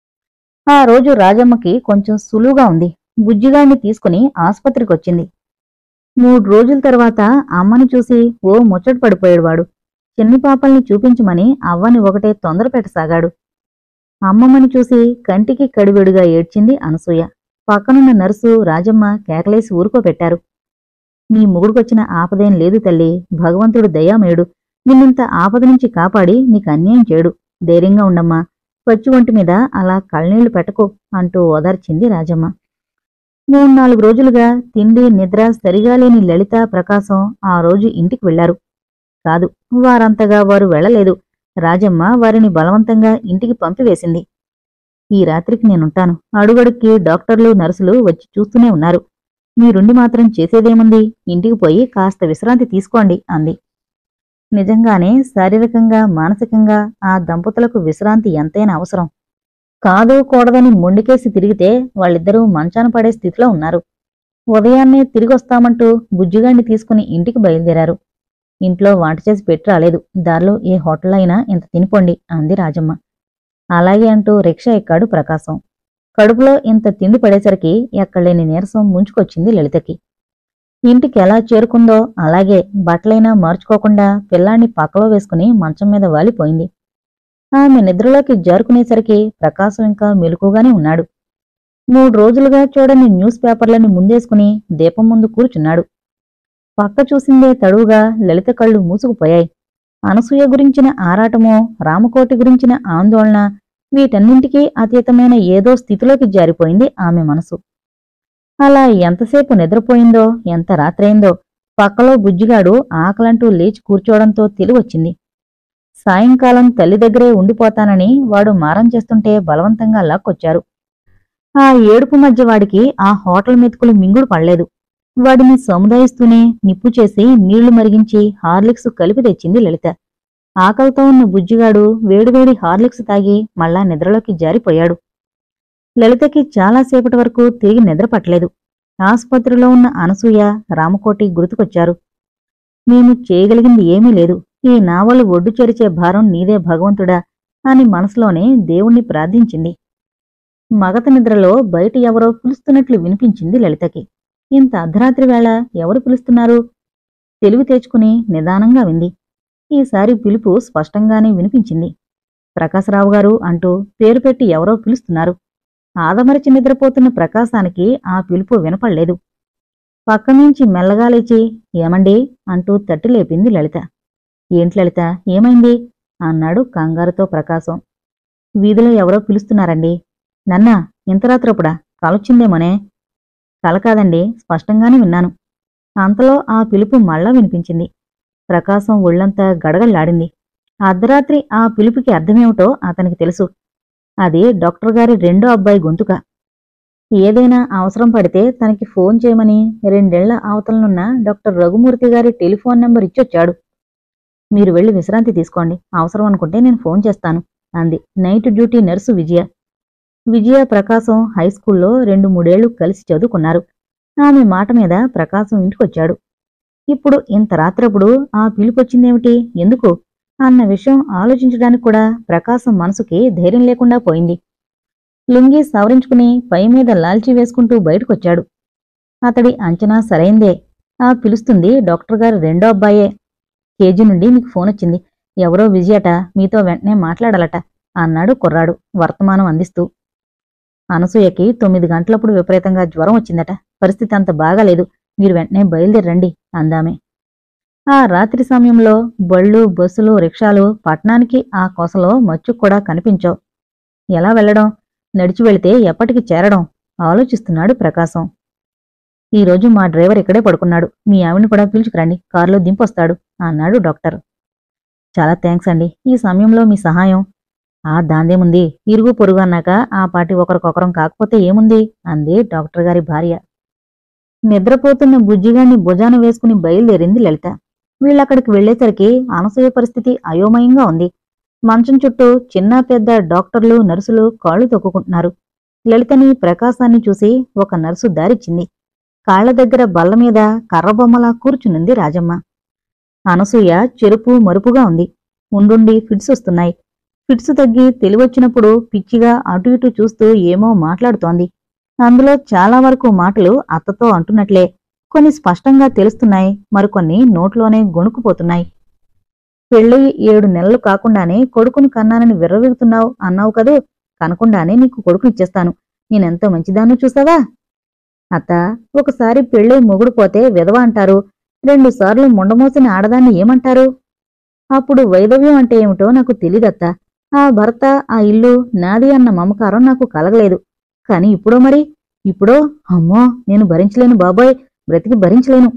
ఆ రోజు రాజమ్మకి కొంచెం సులువుగా ఉంది బుజ్జిగాడిని తీసుకుని ఆస్పత్రికొచ్చింది మూడు రోజుల తర్వాత అమ్మని చూసి ఓ ముచ్చట పడిపోయాడు వాడు చిన్ని పాపల్ని చూపించమని అవ్వని ఒకటే తొందర పెట్టసాగాడు అమ్మమ్మని చూసి కంటికి కడివెడుగా ఏడ్చింది అనసూయ పక్కనున్న నర్సు రాజమ్మ కేకలేసి ఊరుకోబెట్టారు నీ మొగుడుకొచ్చిన ఆపదేం లేదు తల్లి భగవంతుడు దయామయుడు నిన్నింత ఆపద నుంచి కాపాడి నీకు అన్యాయం చేయడు ధైర్యంగా ఉండమ్మా పచ్చి ఒంటి మీద అలా కళ్ళనీళ్లు పెట్టకు అంటూ ఓదార్చింది రాజమ్మ మూడు నాలుగు రోజులుగా తిండి నిద్ర సరిగా లేని లలిత ప్రకాశం ఆ రోజు ఇంటికి వెళ్లారు కాదు వారంతగా వారు వెళ్ళలేదు రాజమ్మ వారిని బలవంతంగా ఇంటికి పంపివేసింది ఈ రాత్రికి నేనుంటాను అడుగడుక్కి డాక్టర్లు నర్సులు వచ్చి చూస్తూనే ఉన్నారు మీరుండి మాత్రం చేసేదేముంది ఇంటికి పోయి కాస్త విశ్రాంతి తీసుకోండి అంది నిజంగానే శారీరకంగా మానసికంగా ఆ దంపతులకు విశ్రాంతి ఎంతైనా అవసరం కాదు కూడదని మొండికేసి తిరిగితే వాళ్ళిద్దరూ మంచాన పడే స్థితిలో ఉన్నారు ఉదయాన్నే తిరిగొస్తామంటూ బుజ్జిగాడిని తీసుకుని ఇంటికి బయలుదేరారు ఇంట్లో వంట చేసి పెట్టి రాలేదు దారిలో ఏ హోటల్ అయినా ఇంత తినిపోండి అంది రాజమ్మ అలాగే అంటూ రిక్షా ఎక్కాడు ప్రకాశం కడుపులో ఇంత తిండి పడేసరికి ఎక్కడలేని నీరసం ముంచుకొచ్చింది లలితకి ఇంటికి ఎలా చేరుకుందో అలాగే బట్టలైనా మార్చుకోకుండా పిల్లాన్ని పక్కలో వేసుకుని మంచం మీద వాలిపోయింది ఆమె నిద్రలోకి జారుకునేసరికి ప్రకాశం ఇంకా మెలకుగానే ఉన్నాడు మూడు రోజులుగా చూడని న్యూస్ పేపర్లని ముందేసుకుని దీపం ముందు కూర్చున్నాడు పక్క చూసిందే తడువుగా లలిత కళ్ళు మూసుకుపోయాయి అనసూయ గురించిన ఆరాటమో రామకోటి గురించిన ఆందోళన వీటన్నింటికీ అతీతమైన ఏదో స్థితిలోకి జారిపోయింది ఆమె మనసు అలా ఎంతసేపు నిద్రపోయిందో ఎంత రాత్రైందో పక్కలో బుజ్జిగాడు ఆకలంటూ లేచి కూర్చోవడంతో తెలివొచ్చింది సాయంకాలం తల్లి దగ్గరే ఉండిపోతానని వాడు మారం చేస్తుంటే బలవంతంగా లాక్కొచ్చారు ఆ ఏడుపు మధ్య వాడికి ఆ హోటల్ మెతుకులు మింగుడు పడలేదు వాడిని సముదాయిస్తూనే నిప్పు చేసి నీళ్లు మరిగించి హార్లిక్స్ కలిపి తెచ్చింది లలిత ఆకలితో ఉన్న బుజ్జిగాడు వేడివేడి హార్లిక్స్ తాగి మళ్ళా నిద్రలోకి జారిపోయాడు లలితకి చాలాసేపటి వరకు తిరిగి నిద్ర పట్టలేదు ఆసుపత్రిలో ఉన్న అనసూయ రామకోటి గుర్తుకొచ్చారు మేము చేయగలిగింది ఏమీ లేదు ఈ నావలు ఒడ్డు చెరిచే భారం నీదే భగవంతుడా అని మనసులోనే దేవుణ్ణి ప్రార్థించింది మగత నిద్రలో బయట ఎవరో పిలుస్తున్నట్లు వినిపించింది లలితకి ఇంత అర్ధరాత్రి వేళ ఎవరు పిలుస్తున్నారు తెలివి తెచ్చుకుని నిదానంగా వింది ఈసారి పిలుపు స్పష్టంగానే వినిపించింది ప్రకాశరావు గారు అంటూ పేరు పెట్టి ఎవరో పిలుస్తున్నారు ఆదమరిచి నిద్రపోతున్న ప్రకాశానికి ఆ పిలుపు వినపడలేదు పక్క నుంచి మెల్లగా లేచి ఏమండి అంటూ తట్టి లేపింది లలిత ఏంటి లలిత ఏమైంది అన్నాడు కంగారుతో ప్రకాశం వీధిలో ఎవరో పిలుస్తున్నారండి నన్నా ఇంత రాత్రప్పుడా కలొచ్చిందేమోనే కల కాదండి స్పష్టంగానే విన్నాను అంతలో ఆ పిలుపు మళ్ళా వినిపించింది ప్రకాశం ఒళ్ళంతా గడగళ్లాడింది అర్ధరాత్రి ఆ పిలుపుకి అర్థమేమిటో అతనికి తెలుసు అది డాక్టర్ గారి రెండో అబ్బాయి గొంతుక ఏదైనా అవసరం పడితే తనకి ఫోన్ చేయమని రెండేళ్ల అవతలనున్న డాక్టర్ రఘుమూర్తి గారి టెలిఫోన్ నెంబర్ ఇచ్చొచ్చాడు మీరు వెళ్ళి విశ్రాంతి తీసుకోండి అవసరం అనుకుంటే నేను ఫోన్ చేస్తాను అంది night duty nurse Vijaya Vijaya Prakasam హైస్కూల్లో రెండు మూడేళ్లు కలిసి చదువుకున్నారు ఆమె మాట మీద ప్రకాశం ఇంటికొచ్చాడు ఇప్పుడు ఇంత రాత్రప్పుడు ఆ పిలుపొచ్చిందేమిటి ఎందుకు అన్న విషయం ఆలోచించడానికి కూడా ప్రకాశం మనసుకి ధైర్యం లేకుండా పోయింది లుంగీ సవరించుకుని పై మీద లాల్చీ వేసుకుంటూ బయటకొచ్చాడు అతడి అంచనా సరైందే ఆ పిలుస్తుంది డాక్టర్ గారు రెండో అబ్బాయే కేజీ నుండి మీకు ఫోన్ వచ్చింది ఎవరో విజయట మీతో వెంటనే మాట్లాడాలట అన్నాడు కుర్రాడు వర్తమానం అందిస్తూ అనసూయకి తొమ్మిది గంటలప్పుడు విపరీతంగా జ్వరం వచ్చిందట పరిస్థితి అంత బాగాలేదు మీరు వెంటనే బయలుదేరండి అందామే ఆ రాత్రి సమయంలో బళ్ళు బస్సులు రిక్షాలు పట్నానికి ఆ కొసలో మచ్చు కూడా కనిపించవు ఎలా వెళ్ళడం నడిచి వెళితే ఎప్పటికి చేరడం ఆలోచిస్తున్నాడు ప్రకాశం ఈరోజు మా డ్రైవర్ ఇక్కడే పడుకున్నాడు మీ ఆవిడని కూడా పిలుచుకురండి కారులో దింపొస్తాడు అన్నాడు డాక్టర్ చాలా థ్యాంక్స్ అండి ఈ సమయంలో మీ సహాయం ఆ దాందేముంది ఇరుగు పొరుగు అన్నాక ఆ పాటి ఒకరికొకరం కాకపోతే ఏముంది అంది డాక్టర్ గారి భార్య నిద్రపోతున్న బుజ్జిగాన్ని భుజాన వేసుకుని బయలుదేరింది లలిత వీళ్ళక్కడికి వెళ్లేసరికి అనసూయ పరిస్థితి అయోమయంగా ఉంది మంచం చుట్టూ చిన్న పెద్ద డాక్టర్లు నర్సులు కాళ్ళు తొక్కుకుంటున్నారు లలితని ప్రకాశాన్ని చూసి ఒక నర్సు దారిచ్చింది కాళ్ల దగ్గర బల్ల మీద కర్రబొమ్మలా కూర్చునుంది రాజమ్మ అనసూయ చెరుపు మరుపుగా ఉంది ఉండుండి ఫిట్స్ వస్తున్నాయి ఫిట్స్ తగ్గి తెలివొచ్చినప్పుడు పిచ్చిగా అటు ఇటు చూస్తూ ఏమో మాట్లాడుతోంది అందులో చాలా వరకు మాటలు అత్తతో అంటున్నట్లే కొన్ని స్పష్టంగా తెలుస్తున్నాయి మరికొన్ని నోట్లోనే గొణుకుపోతున్నాయి పెళ్ళి ఏడు నెలలు కాకుండానే కొడుకును కన్నానని విర్రవీగుతున్నావు అన్నావు కదూ కనకుండానే నీకు కొడుకునిచ్చేస్తాను నేనెంత మంచిదాన్నో చూసావా అత్త ఒకసారి పెళ్ళై మొగుడు పోతే విధవ అంటారు రెండుసార్లు ముండమోసిన ఆడదాన్ని ఏమంటారు అప్పుడు వైదవ్యం అంటే ఏమిటో నాకు తెలీదత్తా ఆ భర్త ఆ ఇల్లు నాది అన్న మమకారం నాకు కలగలేదు కాని ఇప్పుడో మరి ఇప్పుడో అమ్మో నేను భరించలేను బాబోయ్ బ్రతికి భరించలేను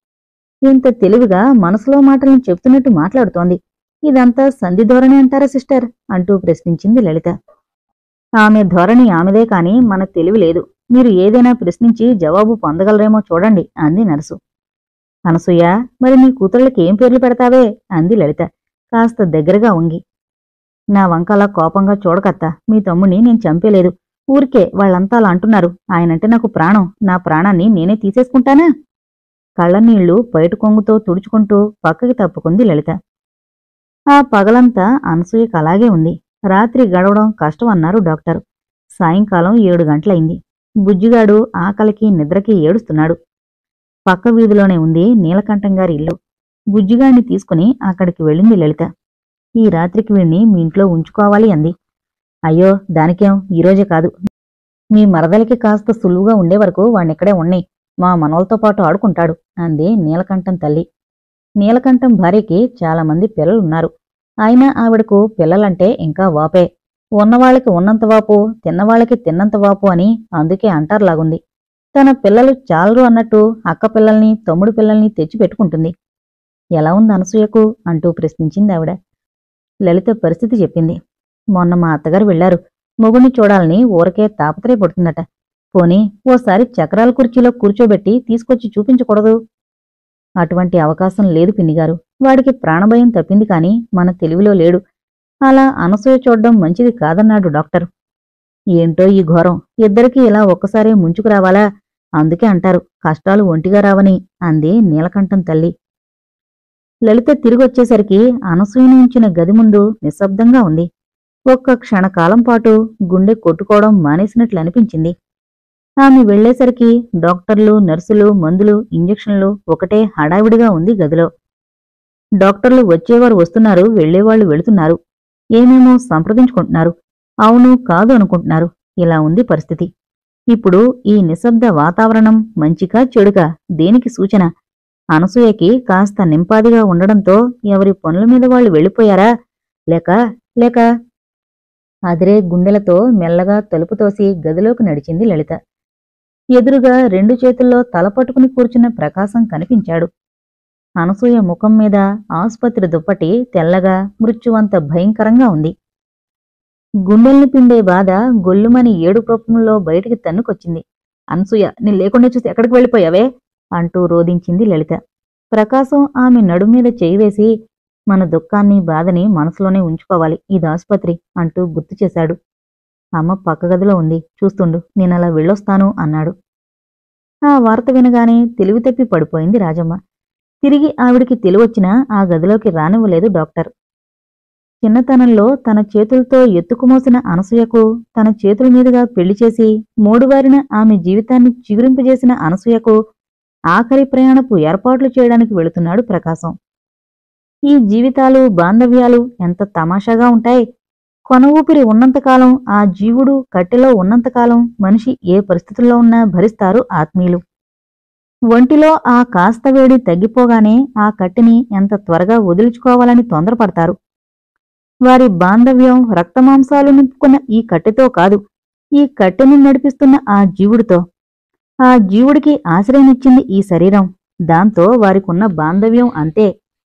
ఇంత తెలివిగా మనసులో మాటలను చెప్తున్నట్టు మాట్లాడుతోంది ఇదంతా సంధి ధోరణి అంటారా సిస్టర్ అంటూ ప్రశ్నించింది లలిత ఆమె ధోరణి ఆమెదే కాని మన తెలివి లేదు మీరు ఏదైనా ప్రశ్నించి జవాబు పొందగలరేమో చూడండి అంది నర్సు అనసూయ మరి నీ కూతుళ్ళకి ఏం పేర్లు పెడతావే అంది లలిత కాస్త దగ్గరగా ఉంగి నా వంకలా కోపంగా చూడకత్తా మీ తమ్ముని నేను చంపేలేదు ఊరికే వాళ్ళంతా అలా అంటున్నారు ఆయనంటే నాకు ప్రాణం నా ప్రాణాన్ని నేనే తీసేసుకుంటానా కళ్ళనీళ్లు బయట కొంగుతో తుడుచుకుంటూ పక్కకి తప్పుకుంది లలిత ఆ పగలంతా అనసూయకు అలాగే ఉంది రాత్రి గడవడం కష్టం అన్నారు డాక్టర్ సాయంకాలం ఏడు గంటలైంది బుజ్జిగాడు ఆకలికి నిద్రకి ఏడుస్తున్నాడు పక్క వీధిలోనే ఉంది నీలకంఠం గారి ఇల్లు బుజ్జిగాడిని తీసుకుని అక్కడికి వెళ్ళింది లలిత ఈ రాత్రికి వీణ్ణి మీ ఇంట్లో ఉంచుకోవాలి అంది అయ్యో దానికేం ఈరోజే కాదు మీ మరదలకి కాస్త సులువుగా ఉండే వరకు వాణ్ణిక్కడే ఉన్నయి మా మనవలతో పాటు ఆడుకుంటాడు అంది నీలకంఠం తల్లి నీలకంఠం భార్యకి చాలామంది పిల్లలున్నారు అయినా ఆవిడకు పిల్లలంటే ఇంకా వాపే ఉన్నవాళ్ళకి ఉన్నంత వాపు తిన్నవాళ్ళకి తిన్నంత వాపు అని అందుకే అంటారులాగుంది తన పిల్లలు చాలరు అన్నట్టు అక్క పిల్లల్ని తమ్ముడు పిల్లల్ని తెచ్చి పెట్టుకుంటుంది ఎలా ఉంది అనసూయకు అంటూ ప్రశ్నించింది ఆవిడ లలిత పరిస్థితి చెప్పింది మొన్న మా అత్తగారు వెళ్లారు మొగుణ్ణి చూడాలని ఊరకే తాపత్రయపడుతుందట పోనీ ఓసారి చక్రాల కుర్చీలో కూర్చోబెట్టి తీసుకొచ్చి చూపించకూడదు అటువంటి అవకాశం లేదు పిన్నిగారు వాడికి ప్రాణభయం తప్పింది కాని మన తెలివిలో లేడు అలా అనసూయ చూడ్డం మంచిది కాదన్నాడు డాక్టర్ ఏంటో ఈ ఘోరం ఇద్దరికీ ఇలా ఒక్కసారే ముంచుకు రావాలా అందుకే అంటారు కష్టాలు ఒంటిగా రావని అంది నీలకంఠం తల్లి లలిత తిరిగొచ్చేసరికి అనసూయని ఉంచిన గది ముందు నిశ్శబ్దంగా ఉంది ఒక్క క్షణకాలం పాటు గుండె కొట్టుకోవడం మానేసినట్లు అనిపించింది ఆమె వెళ్లేసరికి డాక్టర్లు నర్సులు మందులు ఇంజెక్షన్లు ఒకటే హడావిడిగా ఉంది గదిలో డాక్టర్లు వచ్చేవారు వస్తున్నారు వెళ్లేవాళ్లు వెళుతున్నారు ఏమేమో సంప్రదించుకుంటున్నారు అవును కాదు అనుకుంటున్నారు ఇలా ఉంది పరిస్థితి ఇప్పుడు ఈ నిశ్శబ్ద వాతావరణం మంచిగా చెడుగా దేనికి సూచన అనసూయకి కాస్త నింపాదిగా ఉండడంతో ఎవరి పనుల మీద వాళ్ళు వెళ్ళిపోయారా లేక లేక అదిరే గుండెలతో మెల్లగా తలుపు తోసి గదిలోకి నడిచింది లలిత ఎదురుగా రెండు చేతుల్లో తల పట్టుకుని కూర్చున్న ప్రకాశం కనిపించాడు అనసూయ ముఖం మీద ఆసుపత్రి దుప్పటి తెల్లగా మృత్యువంత భయంకరంగా ఉంది గుండెల్ని పిండే బాధ గొల్లుమని ఏడు రూపంలో బయటికి తన్నుకొచ్చింది అనసూయ నీ లేకుండా చూసి ఎక్కడికి వెళ్ళిపోయావే అంటూ రోదించింది లలిత ప్రకాశం ఆమె నడుం మీద చేయి వేసి మన దుఃఖాన్ని బాధని మనసులోనే ఉంచుకోవాలి ఇది ఆసుపత్రి అంటూ గుర్తు చేశాడు అమ్మ పక్క గదిలో ఉంది చూస్తుండు నేనలా వెళ్ళొస్తాను అన్నాడు ఆ వార్త వినగానే తెలివి తప్పి పడిపోయింది రాజమ్మ తిరిగి ఆవిడికి తెలివొచ్చినా ఆ గదిలోకి రానివ్వలేదు డాక్టర్ చిన్నతనంలో తన చేతులతో ఎత్తుకుమోసిన అనసూయకు తన చేతుల మీదుగా పెళ్లి చేసి మూడువారిన ఆమె జీవితాన్ని చిగురింపజేసిన అనసూయకు ఆఖరి ప్రయాణపు ఏర్పాట్లు చేయడానికి వెళుతున్నాడు ప్రకాశం ఈ జీవితాలు బాంధవ్యాలు ఎంత తమాషాగా ఉంటాయి కొన ఊపిరి ఉన్నంతకాలం ఆ జీవుడు కట్టెలో ఉన్నంతకాలం మనిషి ఏ పరిస్థితుల్లో ఉన్నా భరిస్తారు ఆత్మీయులు ఒంటిలో ఆ కాస్త వేడి తగ్గిపోగానే ఆ కట్టెని ఎంత త్వరగా వదిలించుకోవాలని తొందరపడతారు వారి బాంధవ్యం రక్తమాంసాలు నింపుకున్న ఈ కట్టెతో కాదు ఈ కట్టెని నడిపిస్తున్న ఆ జీవుడితో ఆ జీవుడికి ఆశ్రయమిచ్చింది ఈ శరీరం దాంతో వారికున్న బాంధవ్యం అంతే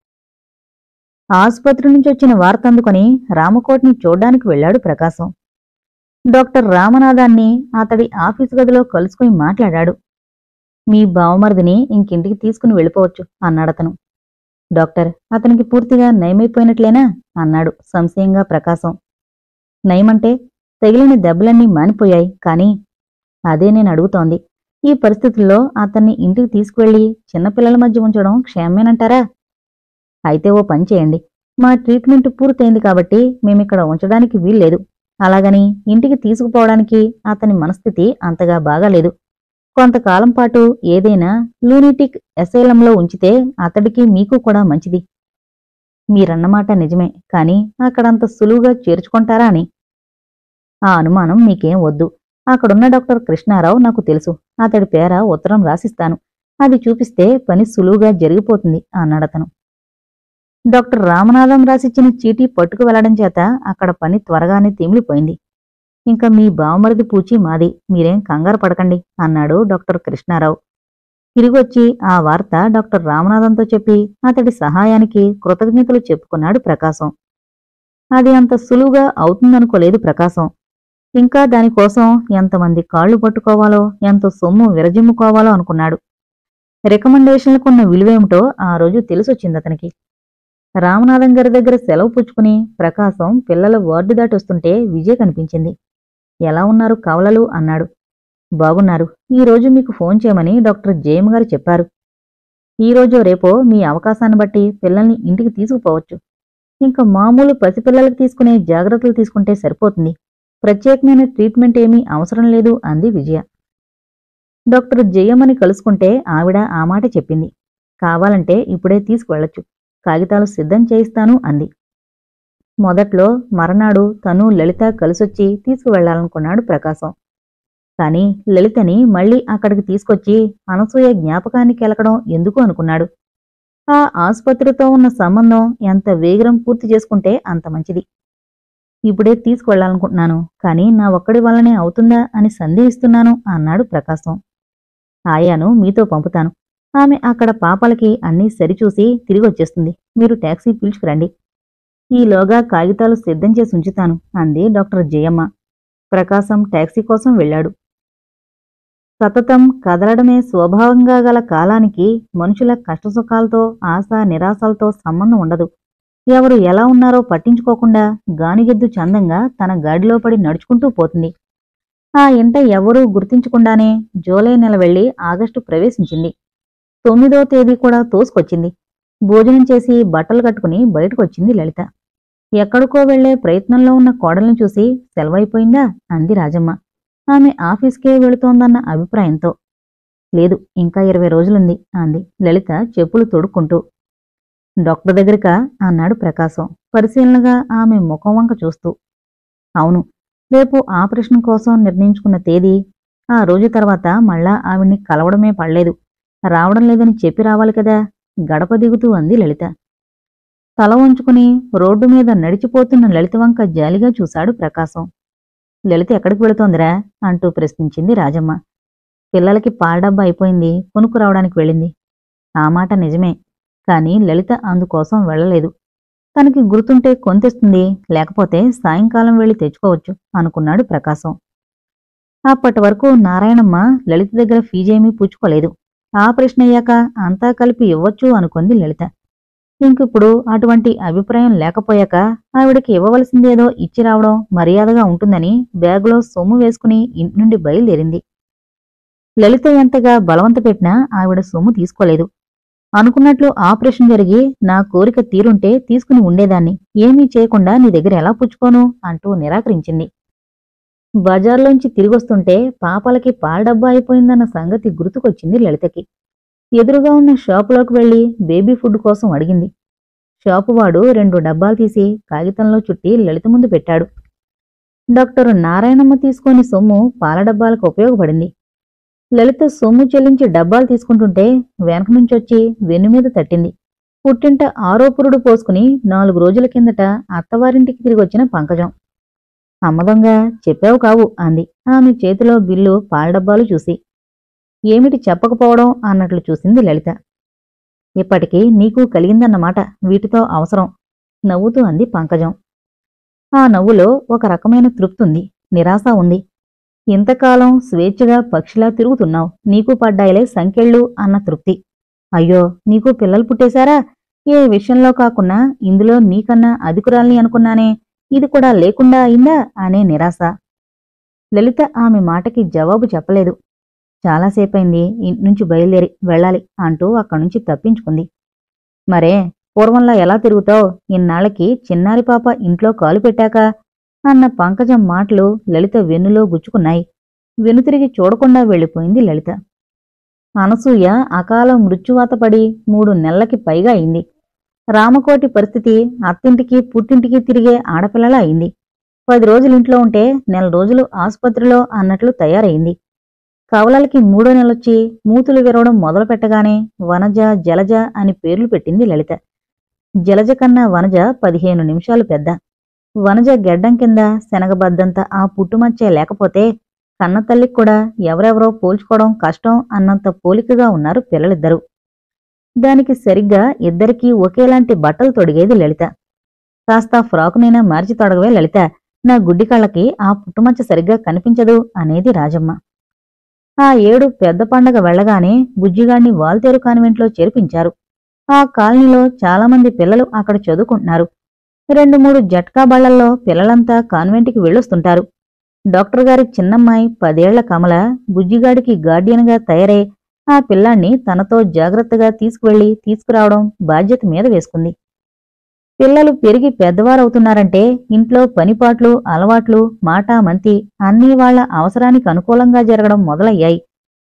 ఆసుపత్రి నుంచి వచ్చిన వార్త అందుకొని రామకోట్ని చూడ్డానికి వెళ్ళాడు ప్రకాశం డాక్టర్ రామనాథాన్ని అతడి ఆఫీసు గదిలో కలుసుకుని మాట్లాడాడు మీ బావమరిదిని ఇంకింటికి తీసుకుని వెళ్ళిపోవచ్చు అన్నాడతను డాక్టర్ అతనికి పూర్తిగా నయమైపోయినట్లేనా అన్నాడు సంశయంగా ప్రకాశం నయమంటే తగిలిన దెబ్బలన్నీ మానిపోయాయి కానీ అదే నేను అడుగుతోంది ఈ పరిస్థితుల్లో అతన్ని ఇంటికి తీసుకువెళ్ళి చిన్నపిల్లల మధ్య ఉంచడం క్షేమేనంటారా అయితే ఓ పని చేయండి మా ట్రీట్మెంట్ పూర్తయింది కాబట్టి మేమిక్కడ ఉంచడానికి వీల్లేదు అలాగని ఇంటికి తీసుకుపోవడానికి అతని మనస్థితి అంతగా బాగాలేదు కొంతకాలం పాటు ఏదైనా లూనిటిక్ ఎసైలంలో ఉంచితే అతడికి మీకు కూడా మంచిది మీరన్నమాట నిజమే కాని అక్కడంత సులువుగా చేర్చుకుంటారా అని ఆ అనుమానం మీకేం వద్దు అక్కడున్న డాక్టర్ కృష్ణారావు నాకు తెలుసు అతడి పేర ఉత్తరం రాసిస్తాను అది చూపిస్తే పని సులువుగా జరిగిపోతుంది అన్నాడతను డాక్టర్ రామనాథం రాసిచ్చిన చీటీ పట్టుకు వెళ్లడం చేత అక్కడ పని త్వరగానే తీమిలిపోయింది ఇంకా మీ బావమరిది పూచి మాది మీరేం కంగారు పడకండి అన్నాడు డాక్టర్ కృష్ణారావు తిరిగొచ్చి ఆ వార్త డాక్టర్ రామనాథంతో చెప్పి అతడి సహాయానికి కృతజ్ఞతలు చెప్పుకున్నాడు ప్రకాశం అది అంత సులువుగా అవుతుందనుకోలేదు ప్రకాశం ఇంకా దానికోసం ఎంతమంది కాళ్లు పట్టుకోవాలో ఎంత సొమ్ము విరజిమ్ముకోవాలో అనుకున్నాడు రికమెండేషన్లకున్న విలువేమిటో ఆ రోజు తెలిసొచ్చింది అతనికి రామనాథం గారి దగ్గర సెలవు పుచ్చుకుని ప్రకాశం పిల్లల వార్డు దాటి వస్తుంటే విజయ్ కనిపించింది ఎలా ఉన్నారు కవలలు అన్నాడు బాగున్నారు ఈ రోజు మీకు ఫోన్ చేయమని డాక్టర్ జేఎం గారు చెప్పారు ఈ రోజో రేపో మీ అవకాశాన్ని బట్టి పిల్లల్ని ఇంటికి తీసుకుపోవచ్చు ఇంకా మామూలు పసిపిల్లలకు తీసుకునే జాగ్రత్తలు తీసుకుంటే సరిపోతుంది ప్రత్యేకమైన ట్రీట్మెంట్ ఏమీ అవసరం లేదు అంది విజయ డాక్టర్ జయమ్మని కలుసుకుంటే ఆవిడ ఆ మాట చెప్పింది కావాలంటే ఇప్పుడే తీసుకువెళ్ళొచ్చు కాగితాలు సిద్ధం చేయిస్తాను అంది మొదట్లో మరనాడు తను లలిత కలిసొచ్చి తీసుకువెళ్లాలనుకున్నాడు ప్రకాశం కాని లలితని మళ్ళీ అక్కడికి తీసుకొచ్చి అనసూయ జ్ఞాపకాన్ని కెలకడం ఎందుకు అనుకున్నాడు ఆ ఆసుపత్రితో ఉన్న సంబంధం ఎంత వేగరం పూర్తి చేసుకుంటే అంత మంచిది ఇప్పుడే తీసుకువెళ్లాలనుకుంటున్నాను కానీ నా ఒక్కడి వల్లనే అవుతుందా అని సందేహిస్తున్నాను అన్నాడు ప్రకాశం ఆయాను మీతో పంపుతాను ఆమె అక్కడ పాపలకి అన్నీ సరిచూసి తిరిగి వచ్చేస్తుంది మీరు టాక్సీ పిలుచుకురండి ఈలోగా కాగితాలు సిద్ధం చేసి ఉంచుతాను అంది డాక్టర్ జయమ్మ ప్రకాశం టాక్సీ కోసం వెళ్ళాడు సతతం కదలడమే స్వభావంగా గల కాలానికి మనుషుల కష్టసుఖాలతో ఆశ నిరాశలతో సంబంధం ఉండదు ఎవరు ఎలా ఉన్నారో పట్టించుకోకుండా గానిగెద్దు చందంగా తన గాడిలో పడి నడుచుకుంటూ పోతుంది ఆ ఇంట ఎవరూ గుర్తించకుండానే జూలై నెల వెళ్లి ఆగస్టు ప్రవేశించింది తొమ్మిదో తేదీ కూడా తోసుకొచ్చింది భోజనం చేసి బట్టలు కట్టుకుని బయటకొచ్చింది లలిత ఎక్కడికో వెళ్లే ప్రయత్నంలో ఉన్న కోడల్ని చూసి సెలవైపోయిందా అంది రాజమ్మ ఆమె ఆఫీస్కే వెళుతోందన్న అభిప్రాయంతో లేదు ఇంకా ఇరవై రోజులుంది అంది లలిత చెప్పులు తొడుక్కుంటూ డాక్టర్ దగ్గరికా అన్నాడు ప్రకాశం పరిశీలనగా ఆమె ముఖం వంక చూస్తూ అవును రేపు ఆపరేషన్ కోసం నిర్ణయించుకున్న తేదీ ఆ రోజు తర్వాత మళ్ళా ఆవిడ్ని కలవడమే పడలేదు రావడం లేదని చెప్పి రావాలి కదా గడప దిగుతూ అంది లలిత తల వంచుకుని రోడ్డు మీద నడిచిపోతున్న లలిత వంక జాలిగా చూశాడు ప్రకాశం లలిత ఎక్కడికి వెళుతోందిరా అంటూ ప్రశ్నించింది రాజమ్మ పిల్లలకి పాలడబ్బా అయిపోయింది కొనుక్కు రావడానికి వెళ్ళింది ఆ మాట నిజమే కాని లలిత అందుకోసం వెళ్ళలేదు తనకి గుర్తుంటే కొంతెస్తుంది లేకపోతే సాయంకాలం వెళ్ళి తెచ్చుకోవచ్చు అనుకున్నాడు ప్రకాశం అప్పటి వరకు నారాయణమ్మ లలిత దగ్గర ఫీజేమీ పుచ్చుకోలేదు ఆపరేషన్ అయ్యాక అంతా కలిపి ఇవ్వచ్చు అనుకుంది లలిత ఇంకిప్పుడు అటువంటి అభిప్రాయం లేకపోయాక ఆవిడకి ఇవ్వవలసిందేదో ఇచ్చి రావడం మర్యాదగా ఉంటుందని బ్యాగులో సొమ్ము వేసుకుని ఇంటి నుండి బయలుదేరింది లలిత ఎంతగా బలవంత పెట్టినా ఆవిడ సొమ్ము తీసుకోలేదు అనుకున్నట్లు ఆపరేషన్ జరిగి నా కోరిక తీరుంటే తీసుకుని ఉండేదాన్ని ఏమీ చేయకుండా నీ దగ్గర ఎలా పుచ్చుకోను అంటూ నిరాకరించింది బజార్లోంచి తిరిగొస్తుంటే పాపలకి పాలడబ్బా అయిపోయిందన్న సంగతి గుర్తుకొచ్చింది లలితకి ఎదురుగా ఉన్న షాపులోకి వెళ్లి బేబీ ఫుడ్ కోసం అడిగింది షాపువాడు రెండు డబ్బాలు తీసి కాగితంలో చుట్టి లలిత ముందు పెట్టాడు డాక్టర్ నారాయణమ్మ తీసుకొని సొమ్ము పాల డబ్బాలకు ఉపయోగపడింది లలిత సొమ్ము చెల్లించి డబ్బాలు తీసుకుంటుంటే వెనక నుంచొచ్చి వెన్ను మీద తట్టింది పుట్టింట ఆరోపురుడు పోసుకుని నాలుగు రోజుల కిందట అత్తవారింటికి తిరిగొచ్చిన పంకజం అమ్మదొంగ చెప్పావు కావు అంది ఆమె చేతిలో బిల్లు పాల డబ్బాలు చూసి ఏమిటి చెప్పకపోవడం అన్నట్లు చూసింది లలిత ఇప్పటికీ నీకు కలిగిందన్నమాట వీటితో అవసరం నవ్వుతూ అంది పంకజం ఆ నవ్వులో ఒక రకమైన తృప్తుంది నిరాశ ఉంది ఇంతకాలం స్వేచ్ఛగా పక్షిలా తిరుగుతున్నావు నీకు పడ్డాయిలే సంకెళ్ళు అన్న తృప్తి అయ్యో నీకు పిల్లలు పుట్టేశారా ఏ విషయంలో కాకున్నా ఇందులో నీకన్నా అధికురాల్ని అనుకున్నానే ఇది కూడా లేకుండా అయిందా అనే నిరాశ లలిత ఆమె మాటకి జవాబు చెప్పలేదు చాలాసేపైంది ఇంటి నుంచి బయలుదేరి వెళ్ళాలి అంటూ అక్కడి నుంచి తప్పించుకుంది మరే పూర్వంలా ఎలా తిరుగుతావు ఇన్నాళ్ళకి చిన్నారి పాప ఇంట్లో కాలు పెట్టాక అన్న పంకజం మాటలు లలిత వెన్నులో గుచ్చుకున్నాయి వెనుతిరిగి చూడకుండా వెళ్ళిపోయింది లలిత అనసూయ అకాల మృత్యువాత పడి మూడు నెలలకి పైగా అయింది రామకోటి పరిస్థితి అత్తింటికి పుట్టింటికి తిరిగే ఆడపిల్లలా అయింది పది రోజులు ఇంట్లో ఉంటే నెల రోజులు ఆసుపత్రిలో అన్నట్లు తయారైంది కవలలకి మూడో నెలొచ్చి మూతులు విరవడం మొదలు పెట్టగానే వనజ జలజ అని పేర్లు పెట్టింది లలిత జలజ కన్నా వనజ పదిహేను నిమిషాలు పెద్ద వనజ గెడ్డం కింద శనగబద్దంత ఆ పుట్టుమచ్చే లేకపోతే కన్నతల్లికి కూడా ఎవరెవరో పోల్చుకోవడం కష్టం అన్నంత పోలికగా ఉన్నారు పిల్లలిద్దరూ దానికి సరిగ్గా ఇద్దరికీ ఒకేలాంటి బట్టలు తొడిగేది లలిత కాస్త ఫ్రాకునైనా మార్చి తొడగవే లలిత నా గుడ్డి కళ్ళకి ఆ పుట్టుమచ్చ సరిగ్గా కనిపించదు అనేది రాజమ్మ ఆ ఏడు పెద్ద పండగ వెళ్ళగానే బుజ్జిగాణ్ణి వాల్తేరు కాన్వెంట్లో చేర్పించారు ఆ కాలనీలో చాలామంది పిల్లలు అక్కడ చదువుకుంటున్నారు రెండు మూడు జట్కా బళ్లల్లో పిల్లలంతా కాన్వెంట్కి వెళ్ళొస్తుంటారు డాక్టర్ గారి చిన్నమ్మాయి పదేళ్ల కమల బుజ్జిగాడికి గార్డియన్గా తయారై ఆ పిల్లాన్ని తనతో జాగ్రత్తగా తీసుకువెళ్లి తీసుకురావడం బాధ్యత మీద వేసుకుంది పిల్లలు పెరిగి పెద్దవారవుతున్నారంటే ఇంట్లో పనిపాట్లు అలవాట్లు మాట మంతి అన్నీ వాళ్ళ అవసరానికి అనుకూలంగా జరగడం మొదలయ్యాయి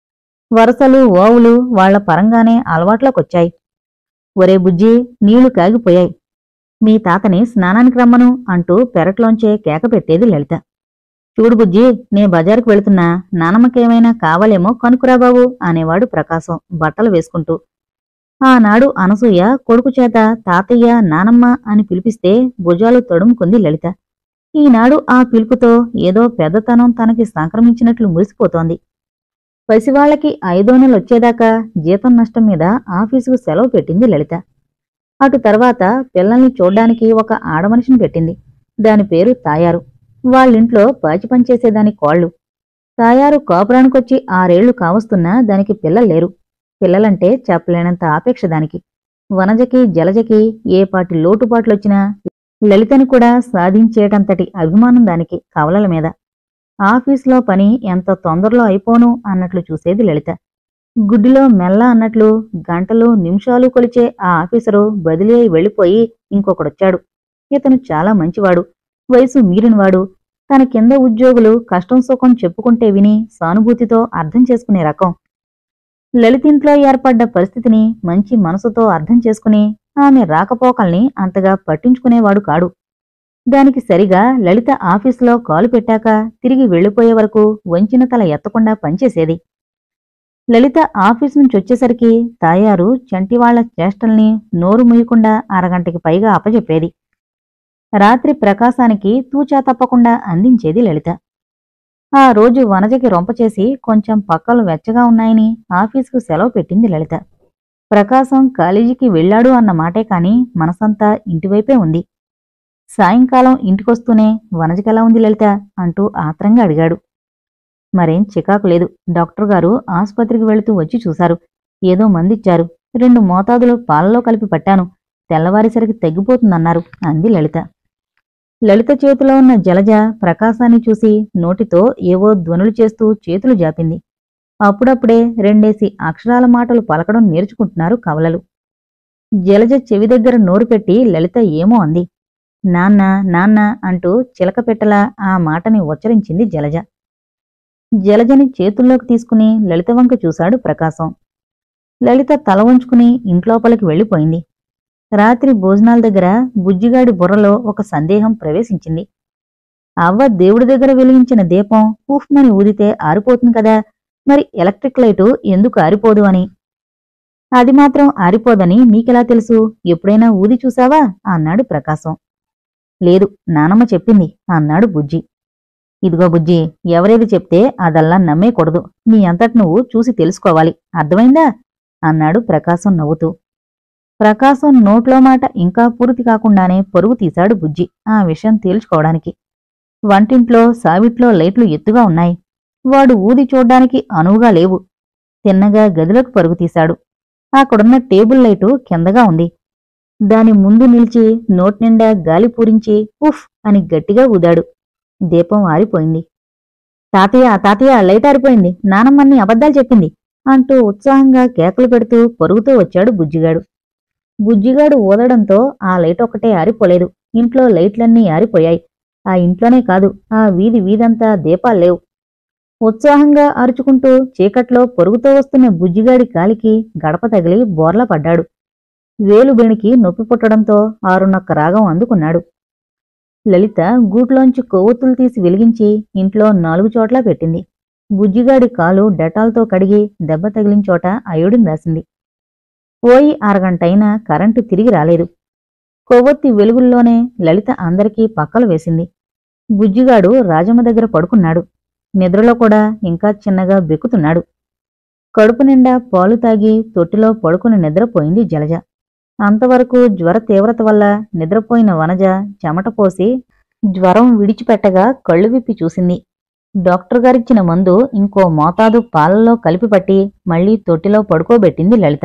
వరసలు ఓవులు వాళ్ళ పరంగానే అలవాట్లోకొచ్చాయి ఒరే బుజ్జి నీళ్లు కాగిపోయాయి మీ తాతని స్నానానికి రమ్మను అంటూ పెరట్లోంచే కేక పెట్టేది లలిత చూడు బుజ్జి నే బజారుకు వెళుతున్నా నానమ్మకేమైనా కావాలేమో కనుకురా బాబు అనేవాడు ప్రకాశం బట్టలు వేసుకుంటూ ఆనాడు అనసూయ కొడుకు చేత తాతయ్య నానమ్మ అని పిలిపిస్తే భుజాలు తడుముకుంది లలిత ఈనాడు ఆ పిలుపుతో ఏదో పెద్దతనం తనకి సంక్రమించినట్లు మురిసిపోతోంది పసివాళ్లకి ఐదో నెల వచ్చేదాకా జీతం నష్టం మీద ఆఫీసుకు సెలవు పెట్టింది లలిత అటు తర్వాత పిల్లల్ని చూడ్డానికి ఒక ఆడమనిషిని పెట్టింది దాని పేరు తాయారు వాళ్ళింట్లో పాచి పనిచేసేదాని కోళ్లు తాయారు కాపురానికొచ్చి ఆరేళ్లు కావస్తున్నా దానికి పిల్లలు లేరు పిల్లలంటే చెప్పలేనంత ఆపేక్ష దానికి వనజకి జలజకి ఏ పాటి లోటుపాట్లొచ్చినా లలితని కూడా సాధించేటంతటి అభిమానం దానికి కవలల మీద ఆఫీసులో పని ఎంత తొందరలో అయిపోను అన్నట్లు చూసేది లలిత గుడ్డిలో మెల్ల అన్నట్లు గంటలు నిమిషాలు కొలిచే ఆ ఆఫీసరు బదిలీ అయి వెళ్ళిపోయి ఇంకొకడొచ్చాడు ఇతను చాలా మంచివాడు వయసు మీరినవాడు తన కింద ఉద్యోగులు కష్టం సుఖం చెప్పుకుంటే విని సానుభూతితో అర్థం చేసుకునే రకం లలితింట్లో ఏర్పడ్డ పరిస్థితిని మంచి మనసుతో అర్థం చేసుకుని ఆమె రాకపోకల్ని అంతగా పట్టించుకునేవాడు కాడు దానికి సరిగా లలిత ఆఫీసులో కాలు పెట్టాక తిరిగి వెళ్ళిపోయే వరకు వంచిన తల ఎత్తకుండా పనిచేసేది లలిత ఆఫీసు నుంచి వచ్చేసరికి తాయారు చంటివాళ్ల చేష్టల్ని నోరు ముయ్యకుండా అరగంటకి పైగా అప్పచెప్పేది రాత్రి ప్రకాశానికి తూచా తప్పకుండా అందించేది లలిత ఆ రోజు వనజకి రొంపచేసి కొంచెం పక్కలు వెచ్చగా ఉన్నాయని ఆఫీసుకు సెలవు పెట్టింది లలిత ప్రకాశం కాలేజీకి వెళ్ళాడు అన్న మాటే కాని మనసంతా ఇంటివైపే ఉంది సాయంకాలం ఇంటికొస్తూనే వనజకెలా ఉంది లలిత అంటూ ఆత్రంగా అడిగాడు మరేం చికాకు లేదు డాక్టర్ గారు ఆసుపత్రికి వెళుతూ వచ్చి చూశారు ఏదో మందిచ్చారు రెండు మోతాదులు పాలలో కలిపి పట్టాను తెల్లవారేసరికి తగ్గిపోతుందన్నారు అంది లలిత లలిత చేతిలో ఉన్న జలజ ప్రకాశాన్ని చూసి నోటితో ఏవో ధ్వనులు చేస్తూ చేతులు జాపింది అప్పుడప్పుడే రెండేసి అక్షరాల మాటలు పలకడం నేర్చుకుంటున్నారు కవలలు జలజ చెవి దగ్గర నోరు పెట్టి లలిత ఏమో అంది నాన్న నాన్న అంటూ చిలక పెట్టలా ఆ మాటని ఉచ్చరించింది జలజ జలజని చేతుల్లోకి తీసుకుని లలిత వంక చూశాడు ప్రకాశం లలిత తల వంచుకుని ఇంట్లోపలికి వెళ్ళిపోయింది రాత్రి భోజనాల దగ్గర బుజ్జిగాడి బుర్రలో ఒక సందేహం ప్రవేశించింది అవ్వ దేవుడి దగ్గర వెలిగించిన దీపం ఉఫ్మని ఊదితే ఆరిపోతుంది కదా మరి ఎలక్ట్రిక్ లైటు ఎందుకు ఆరిపోదు అని అది మాత్రం ఆరిపోదని నీకెలా తెలుసు ఎప్పుడైనా ఊది చూసావా అన్నాడు ప్రకాశం లేదు నానమ్మ చెప్పింది అన్నాడు బుజ్జి ఇదిగో బుజ్జి ఎవరేది చెప్తే అదల్లా నమ్మేకూడదు నీ అంతటి నువ్వు చూసి తెలుసుకోవాలి అర్థమైందా అన్నాడు ప్రకాశం నవ్వుతూ ప్రకాశం నోట్లో మాట ఇంకా పూర్తి కాకుండానే పరుగు తీశాడు బుజ్జి ఆ విషయం తేల్చుకోవడానికి వంటింట్లో సావిట్లో లైట్లు ఎత్తుగా ఉన్నాయి వాడు ఊది చూడ్డానికి అనువుగా లేవు తిన్నగా గదిలోకి పరుగు తీశాడు అక్కడున్న టేబుల్ లైటు కిందగా ఉంది దాని ముందు నిలిచి నోట్నిండా గాలి పూరించి ఉఫ్ అని గట్టిగా ఊదాడు దీపం ఆరిపోయింది తాతయ్య తాతయ్య లైట్ ఆరిపోయింది నానమ్మన్ని అబద్ధాలు చెప్పింది అంటూ ఉత్సాహంగా కేకలు పెడుతూ పరుగుతూ వచ్చాడు బుజ్జిగాడు బుజ్జిగాడు ఊదడంతో ఆ లైట్ ఒక్కటే ఆరిపోలేదు ఇంట్లో లైట్లన్నీ ఆరిపోయాయి ఆ ఇంట్లోనే కాదు ఆ వీధి వీధంతా దీపాలు లేవు ఉత్సాహంగా అరుచుకుంటూ చీకట్లో పొరుగుతో వస్తున్న బుజ్జిగాడి కాలికి గడప తగిలి బోర్లా పడ్డాడు వేలు బెణికి నొప్పి పుట్టడంతో ఆరున్నొక్క రాగం అందుకున్నాడు లలిత గూట్లోంచి కొవ్వొత్తులు తీసి వెలిగించి ఇంట్లో నాలుగు చోట్ల పెట్టింది బుజ్జిగాడి కాలు డెటాల్తో కడిగి దెబ్బ తగిలిన చోట అయోడిన్ రాసింది పోయి అరగంటైనా కరెంటు తిరిగి రాలేదు కొవ్వొత్తి వెలుగుల్లోనే లలిత అందరికీ పక్కలు వేసింది బుజ్జిగాడు రాజమ్మ దగ్గర పడుకున్నాడు నిద్రలో కూడా ఇంకా చిన్నగా బెక్కుతున్నాడు కడుపు నిండా పాలు తాగి తొట్టిలో పడుకుని నిద్రపోయింది జలజ అంతవరకు జ్వర తీవ్రత వల్ల నిద్రపోయిన వనజ చెమట పోసి జ్వరం విడిచిపెట్టగా కళ్ళు విప్పి చూసింది డాక్టర్ గారిచ్చిన మందు ఇంకో మోతాదు పాలలో కలిపి పట్టి మళ్లీ తొట్టిలో పడుకోబెట్టింది లలిత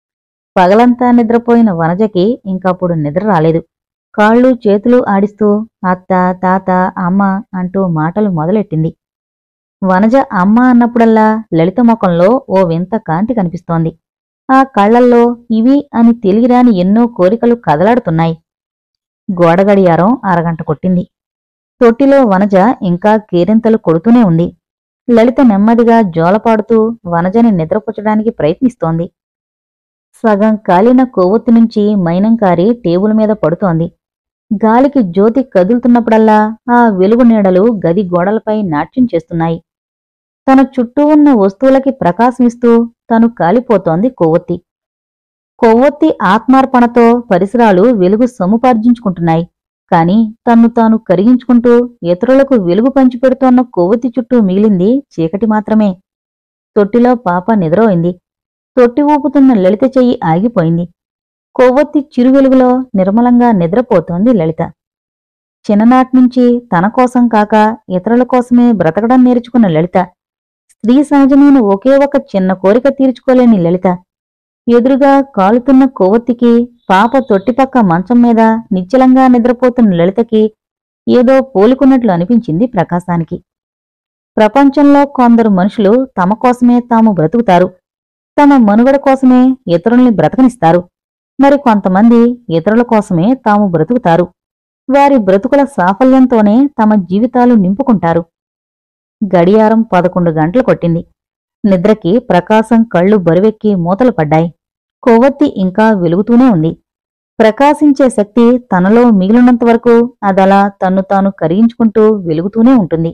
పగలంతా నిద్రపోయిన వనజకి ఇంకప్పుడు నిద్ర రాలేదు కాళ్ళు చేతులు ఆడిస్తూ అత్త తాత అమ్మ అంటూ మాటలు మొదలెట్టింది వనజ అమ్మ అన్నప్పుడల్లా లలిత ముఖంలో ఓ వింత కాంతి కనిపిస్తోంది ఆ కళ్ళల్లో ఇవి అని తెలియరాని ఎన్నో కోరికలు కదలాడుతున్నాయి గోడ గడియారం అరగంట కొట్టింది తొట్టిలో వనజ ఇంకా కేరింతలు కొడుతూనే ఉంది లలిత నెమ్మదిగా జోలపాడుతూ వనజని నిద్రపుచ్చడానికి ప్రయత్నిస్తోంది సగం కాలిన కొవ్వొత్తి నుంచి మైనంకారి టేబుల్ మీద పడుతోంది గాలికి జ్యోతి కదులుతున్నప్పుడల్లా ఆ వెలుగు నీడలు గది గోడలపై నాట్యం చేస్తున్నాయి తన చుట్టూ ఉన్న వస్తువులకి ప్రకాశమిస్తూ తను కాలిపోతోంది కొవ్వొత్తి కొవ్వొత్తి ఆత్మార్పణతో పరిసరాలు వెలుగు సముపార్జించుకుంటున్నాయి కాని తన్ను తాను కరిగించుకుంటూ ఇతరులకు వెలుగు పంచిపెడుతోన్న కొవ్వొత్తి చుట్టూ మిగిలింది చీకటి మాత్రమే తొట్టిలో పాప నిద్రోయింది తొట్టి ఊపుతున్న లలిత చెయ్యి ఆగిపోయింది కొవ్వొత్తి చిరు వెలుగులో నిర్మలంగా నిద్రపోతోంది లలిత చిన్ననాట్నుంచి తన కోసం కాక ఇతరుల కోసమే బ్రతకడం నేర్చుకున్న లలిత స్త్రీ సహజమైన ఒకే ఒక చిన్న కోరిక తీర్చుకోలేని లలిత ఎదురుగా కాలుతున్న కొవ్వొత్తికి పాప తొట్టిపక్క మంచం మీద నిశ్చలంగా నిద్రపోతున్న లలితకి ఏదో పోలికున్నట్లు అనిపించింది ప్రకాశానికి ప్రపంచంలో కొందరు మనుషులు తమ కోసమే తాము బ్రతుకుతారు తమ మనుగడ కోసమే ఇతరుల్ని బ్రతకనిస్తారు మరి కొంతమంది ఇతరుల కోసమే తాము బ్రతుకుతారు వారి బ్రతుకుల సాఫల్యంతోనే తమ జీవితాలు నింపుకుంటారు గడియారం పదకొండు గంటలు కొట్టింది నిద్రకి ప్రకాశం కళ్ళు బరువెక్కి మూతలు పడ్డాయి కొవ్వొత్తి ఇంకా వెలుగుతూనే ఉంది ప్రకాశించే శక్తి తనలో మిగిలినంత వరకు అదలా తన్ను తాను కరిగించుకుంటూ వెలుగుతూనే ఉంటుంది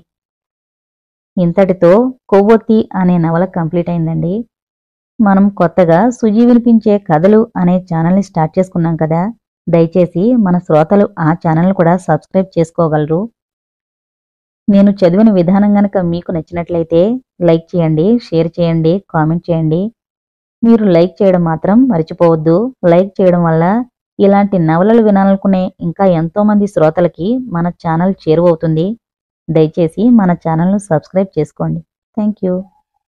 ఇంతటితో కొవ్వొత్తి అనే నవల కంప్లీట్ అయిందండి మనం కొత్తగా సుజీ వినిపించే కథలు అనే ఛానల్ని స్టార్ట్ చేసుకున్నాం కదా దయచేసి మన శ్రోతలు ఆ ఛానల్ని కూడా సబ్స్క్రైబ్ చేసుకోగలరు నేను చదివిన విధానం గనక మీకు నచ్చినట్లయితే లైక్ చేయండి షేర్ చేయండి కామెంట్ చేయండి మీరు లైక్ చేయడం మాత్రం మర్చిపోవద్దు లైక్ చేయడం వల్ల ఇలాంటి నవలలు వినాలనుకునే ఇంకా ఎంతో మంది శ్రోతలకి మన ఛానల్ చేరువవుతుంది దయచేసి మన ఛానల్ను సబ్స్క్రైబ్ చేసుకోండి థ్యాంక్ యూ